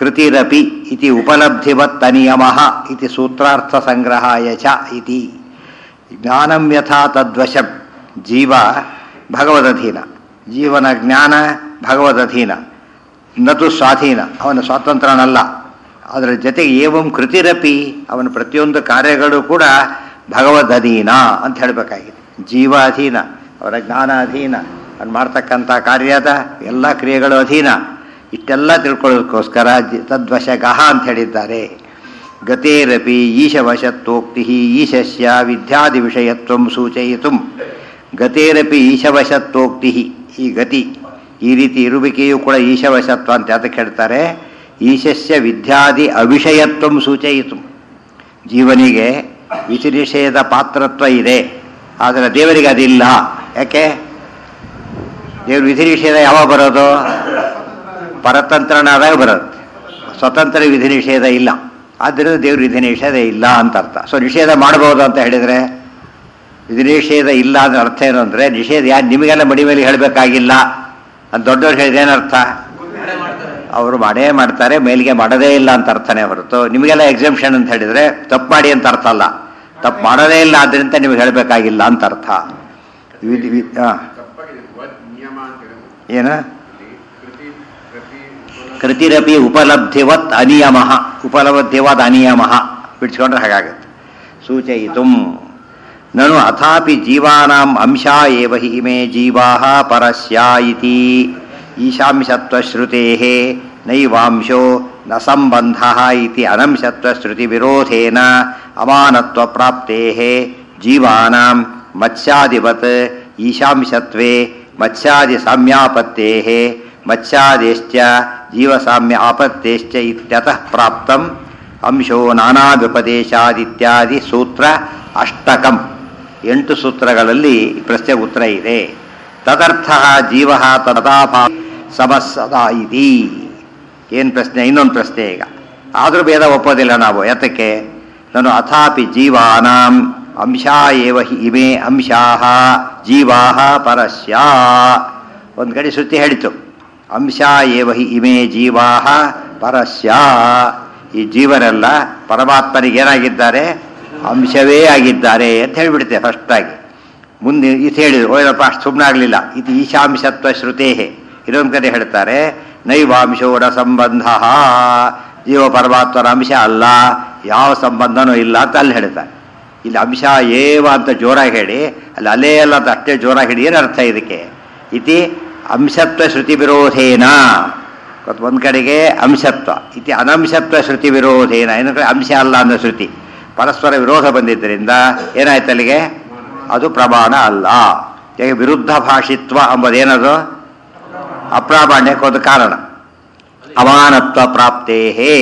ಕೃತಿರಪಿ ಇತಿ ಉಪಲಬ್ಧಿವತ್ ಅನಿಯಮ ಇತಿ ಸೂತ್ರಾರ್ಥ ಸಂಗ್ರಹಾಯ ಚ ಇತಿ ಜ್ಞಾನಂ ಯಥಾ ತದ್ವಶಂ ಜೀವ ಭಗವದಧೀನ ಜೀವನ ಜ್ಞಾನ ಭಗವದಧೀನ ನತು ಸ್ವಾಧೀನ ಅವನ ಸ್ವಾತಂತ್ರ್ಯನಲ್ಲ ಅದರ ಜೊತೆಗೆ ಏವಂ ಕೃತಿರಪಿ ಅವನ ಪ್ರತಿಯೊಂದು ಕಾರ್ಯಗಳು ಕೂಡ ಭಗವದಧೀನ ಅಂತ ಹೇಳಬೇಕಾಗಿದೆ ಜೀವ ಅಧೀನ ಅವರ ಜ್ಞಾನ ಅಧೀನ ಅವ್ನು ಮಾಡ್ತಕ್ಕಂಥ ಕಾರ್ಯದ ಎಲ್ಲ ಕ್ರಿಯೆಗಳು ಅಧೀನ ಇಷ್ಟೆಲ್ಲ ತಿಳ್ಕೊಳ್ಳೋದಕ್ಕೋಸ್ಕರ ಜಿ- ತದ್ವಶಗಃ ಅಂತ ಹೇಳಿದ್ದಾರೆ ಗತೇರಪಿ ಈಶವಶತ್ವೋಕ್ತಿ ಈಶಸ್ಯ ವಿದ್ಯಾದಿ ವಿಷಯತ್ವ ಸೂಚಯಿತು ಗತೇರಪಿ ಈಶವಶತ್ವೋಕ್ತಿ ಈ ಗತಿ ಈ ರೀತಿ ಇರುವಿಕೆಯೂ ಕೂಡ ಈಶವಶತ್ವ ಅಂತ ಅದಕ್ಕೆ ಹೇಳ್ತಾರೆ ಈಶಸ್ಯ ವಿದ್ಯಾದಿ ಅವಿಷಯತ್ವ ಸೂಚಯಿತು ಜೀವನಿಗೆ ವಿಧಿನಿಷೇಧ ಪಾತ್ರತ್ವ ಇದೆ ಆದರೆ ದೇವರಿಗೆ ಅದಿಲ್ಲ ಯಾಕೆ ದೇವ್ರ ವಿಧಿ ನಿಷೇಧ ಯಾವಾಗ ಬರೋದು ಪರತಂತ್ರನಾದಾಗ ಬರುತ್ತೆ ಸ್ವತಂತ್ರ ವಿಧಿ ನಿಷೇಧ ಇಲ್ಲ ಆದ್ದರಿಂದ ದೇವ್ರ ವಿಧಿ ನಿಷೇಧ ಇಲ್ಲ ಅಂತ ಅರ್ಥ ಸೊ ನಿಷೇಧ ಮಾಡ್ಬೋದು ಅಂತ ಹೇಳಿದರೆ ವಿಧಿ ನಿಷೇಧ ಇಲ್ಲ ಅಂದ್ರೆ ಅರ್ಥ ಏನು ಅಂದರೆ ನಿಷೇಧ ಯಾರು ನಿಮಗೆಲ್ಲ ಮಡಿ ಮೇಲೆ ಹೇಳಬೇಕಾಗಿಲ್ಲ ಅಂತ ದೊಡ್ಡವ್ರು ಹೇಳಿದ ಏನರ್ಥ ಅವರು ಮಾಡೇ ಮಾಡ್ತಾರೆ ಮೇಲಿಗೆ ಮಾಡೋದೇ ಇಲ್ಲ ಅಂತ ಅರ್ಥನೇ ಹೊರತು ನಿಮಗೆಲ್ಲ ಎಕ್ಸಾಮ್ಷನ್ ಅಂತ ಹೇಳಿದರೆ ತಪ್ಪು ಮಾಡಿ ಅಂತ ಅರ್ಥ ಅಲ್ಲ ತಪ್ಪು ಮಾಡೋದೇ ಇಲ್ಲ ಆದ್ದರಿಂದ ನಿಮಗೆ ಹೇಳಬೇಕಾಗಿಲ್ಲ ಅಂತ ಅರ್ಥ ವಿಧಿ ವಿ- ಆ, ತಪ್ಪಾಗಿದೆ ವದ್ ನಿಯಮ ಅಂತ ಹೇಳೋದು ಏನು ಇಲ್ಲಿ ಕೃತಿ ಪ್ರತಿ ಕೃತಿರಪಿ ಉಪಲಬ್ಧಿವತ್ ಅನಿಯಮ ಉಪಲಬ್ಧಿವತ್ ಅನಿಯಮ ಬಿಡಿಸ್ಕೊಂಡ್ರೆ ಹಾಗಾಗುತ್ತೆ ಸೂಚಯಿತು ನನು ಅಥಾಪಿ ಜೀವಾನಾಂ ಅಂಶ ಏವ ಹಿ ಇಮೇ ಜೀವಾ ಪರಸ್ಯ ಇತಿ ಈಶಾಂಶತ್ವಶ್ರುತೆ ನೈವಾಂಶೋ ನ ಸಂಬಂಧ ಇತಿ ಅನಂಶತ್ವಶ್ರುತಿವಿರೋಧೇನ ಅಮಾನತ್ವಪ್ರಾಪ್ತೆ ಜೀವಾನಾಂ ಮತ್ಸ್ಯಾದಿವತ್ ಈಶಾಂಶತ್ವೇ ಮತ್ಸ್ಯಾದಿ ಸಾಮ್ಯಾಪತ್ತೇ ಮತ್ಸ್ಯಾದೇಶ್ಚ ಜೀವಸಾಮ್ಯ ಆಪತ್ತೇಶ್ಚ ಇತ್ಯತಃ ಪ್ರಾಪ್ತಂ ಅಂಶೋ ನಾನಾವ್ಯುಪದೇಶಾದಿತ್ಯಾದಿ ಸೂತ್ರ ಅಷ್ಟಕಂ ಎಂಟು ಸೂತ್ರಗಳಲ್ಲಿ ಈ ಪ್ರಶ್ನೆಗೆ ಉತ್ತರ ಇದೆ ತದರ್ಥ ಜೀವ ತದಾಭಾ ಸಮಸ್ಸದಾ ಇತಿ ಏನು ಪ್ರಶ್ನೆ ಇನ್ನೊಂದು ಪ್ರಶ್ನೆ ಈಗ ಆದರೂ ಭೇದ ಒಪ್ಪೋದಿಲ್ಲ ನಾವು ಯಾತಕ್ಕೆ ನಾನು ಅಥಾಪಿ ಜೀವಾನಾಂ ಅಂಶ ಏವ ಹಿ ಇಮೇ ಅಂಶಾ ಜೀವಾ ಪರಸ್ಯ ಒಂದು ಕಡೆ ಶ್ರುತಿ ಹೇಳಿತು ಅಂಶ ಏವ ಹಿ ಇಮೇ ಜೀವಾ ಪರಸ್ಯ ಈ ಜೀವರೆಲ್ಲ ಪರಮಾತ್ಮನಿಗೆ ಏನಾಗಿದ್ದಾರೆ ಅಂಶವೇ ಆಗಿದ್ದಾರೆ ಅಂತ ಹೇಳಿಬಿಡುತ್ತೆ ಫಸ್ಟಾಗಿ ಮುಂದೆ ಇದು ಹೇಳಿದ್ರು ಓಯಪ್ಪ ಅಷ್ಟು ಸುಮ್ಮನೆ ಆಗಲಿಲ್ಲ ಇದು ಈಶಾಂಶತ್ವ ಶ್ರುತೇಹೆ ಇನ್ನೊಂದು ಕಡೆ ಹೇಳ್ತಾರೆ ನೈವಾಂಶೋರ ಸಂಬಂಧ ಜೀವ ಪರಮಾತ್ಮರ ಅಂಶ ಅಲ್ಲ ಯಾವ ಸಂಬಂಧನೂ ಇಲ್ಲ ಅಂತ ಅಲ್ಲಿ ಹೇಳ್ತಾರೆ ಇಲ್ಲಿ ಅಂಶ ಏವ ಅಂತ ಜೋರಾಗಿ ಹೇಳಿ ಅಲ್ಲಿ ಅಲ್ಲೇ ಅಲ್ಲ ಅಂತ ಅಷ್ಟೇ ಜೋರಾಗಿ ಹೇಳಿ ಏನು ಅರ್ಥ ಇದಕ್ಕೆ ಇತಿ ಅಂಶತ್ವ ಶ್ರುತಿ ವಿರೋಧೇನ ಗೊತ್ತಾ? ಒಂದ್ ಕಡೆಗೆ ಅಂಶತ್ವ ಇತಿ ಅನಂಶತ್ವ ಶ್ರುತಿ ವಿರೋಧೇನ ಇನ್ನೊಂದು ಕಡೆ ಅಂಶ ಅಲ್ಲ ಅನ್ನೋ ಶ್ರುತಿ ಪರಸ್ಪರ ವಿರೋಧ ಬಂದಿದ್ದರಿಂದ ಏನಾಯ್ತು ಅಲ್ಲಿಗೆ ಅದು ಪ್ರಮಾಣ ಅಲ್ಲ ಹೇಗೆ ವಿರುದ್ಧ ಭಾಷಿತ್ವ ಎಂಬುದೇನದು ಅಪ್ರಾಮಾಣ್ಯಕ್ಕೆ ಒಂದು ಕಾರಣ ಅಮಾನತ್ವ ಪ್ರಾಪ್ತೇ ಹೇ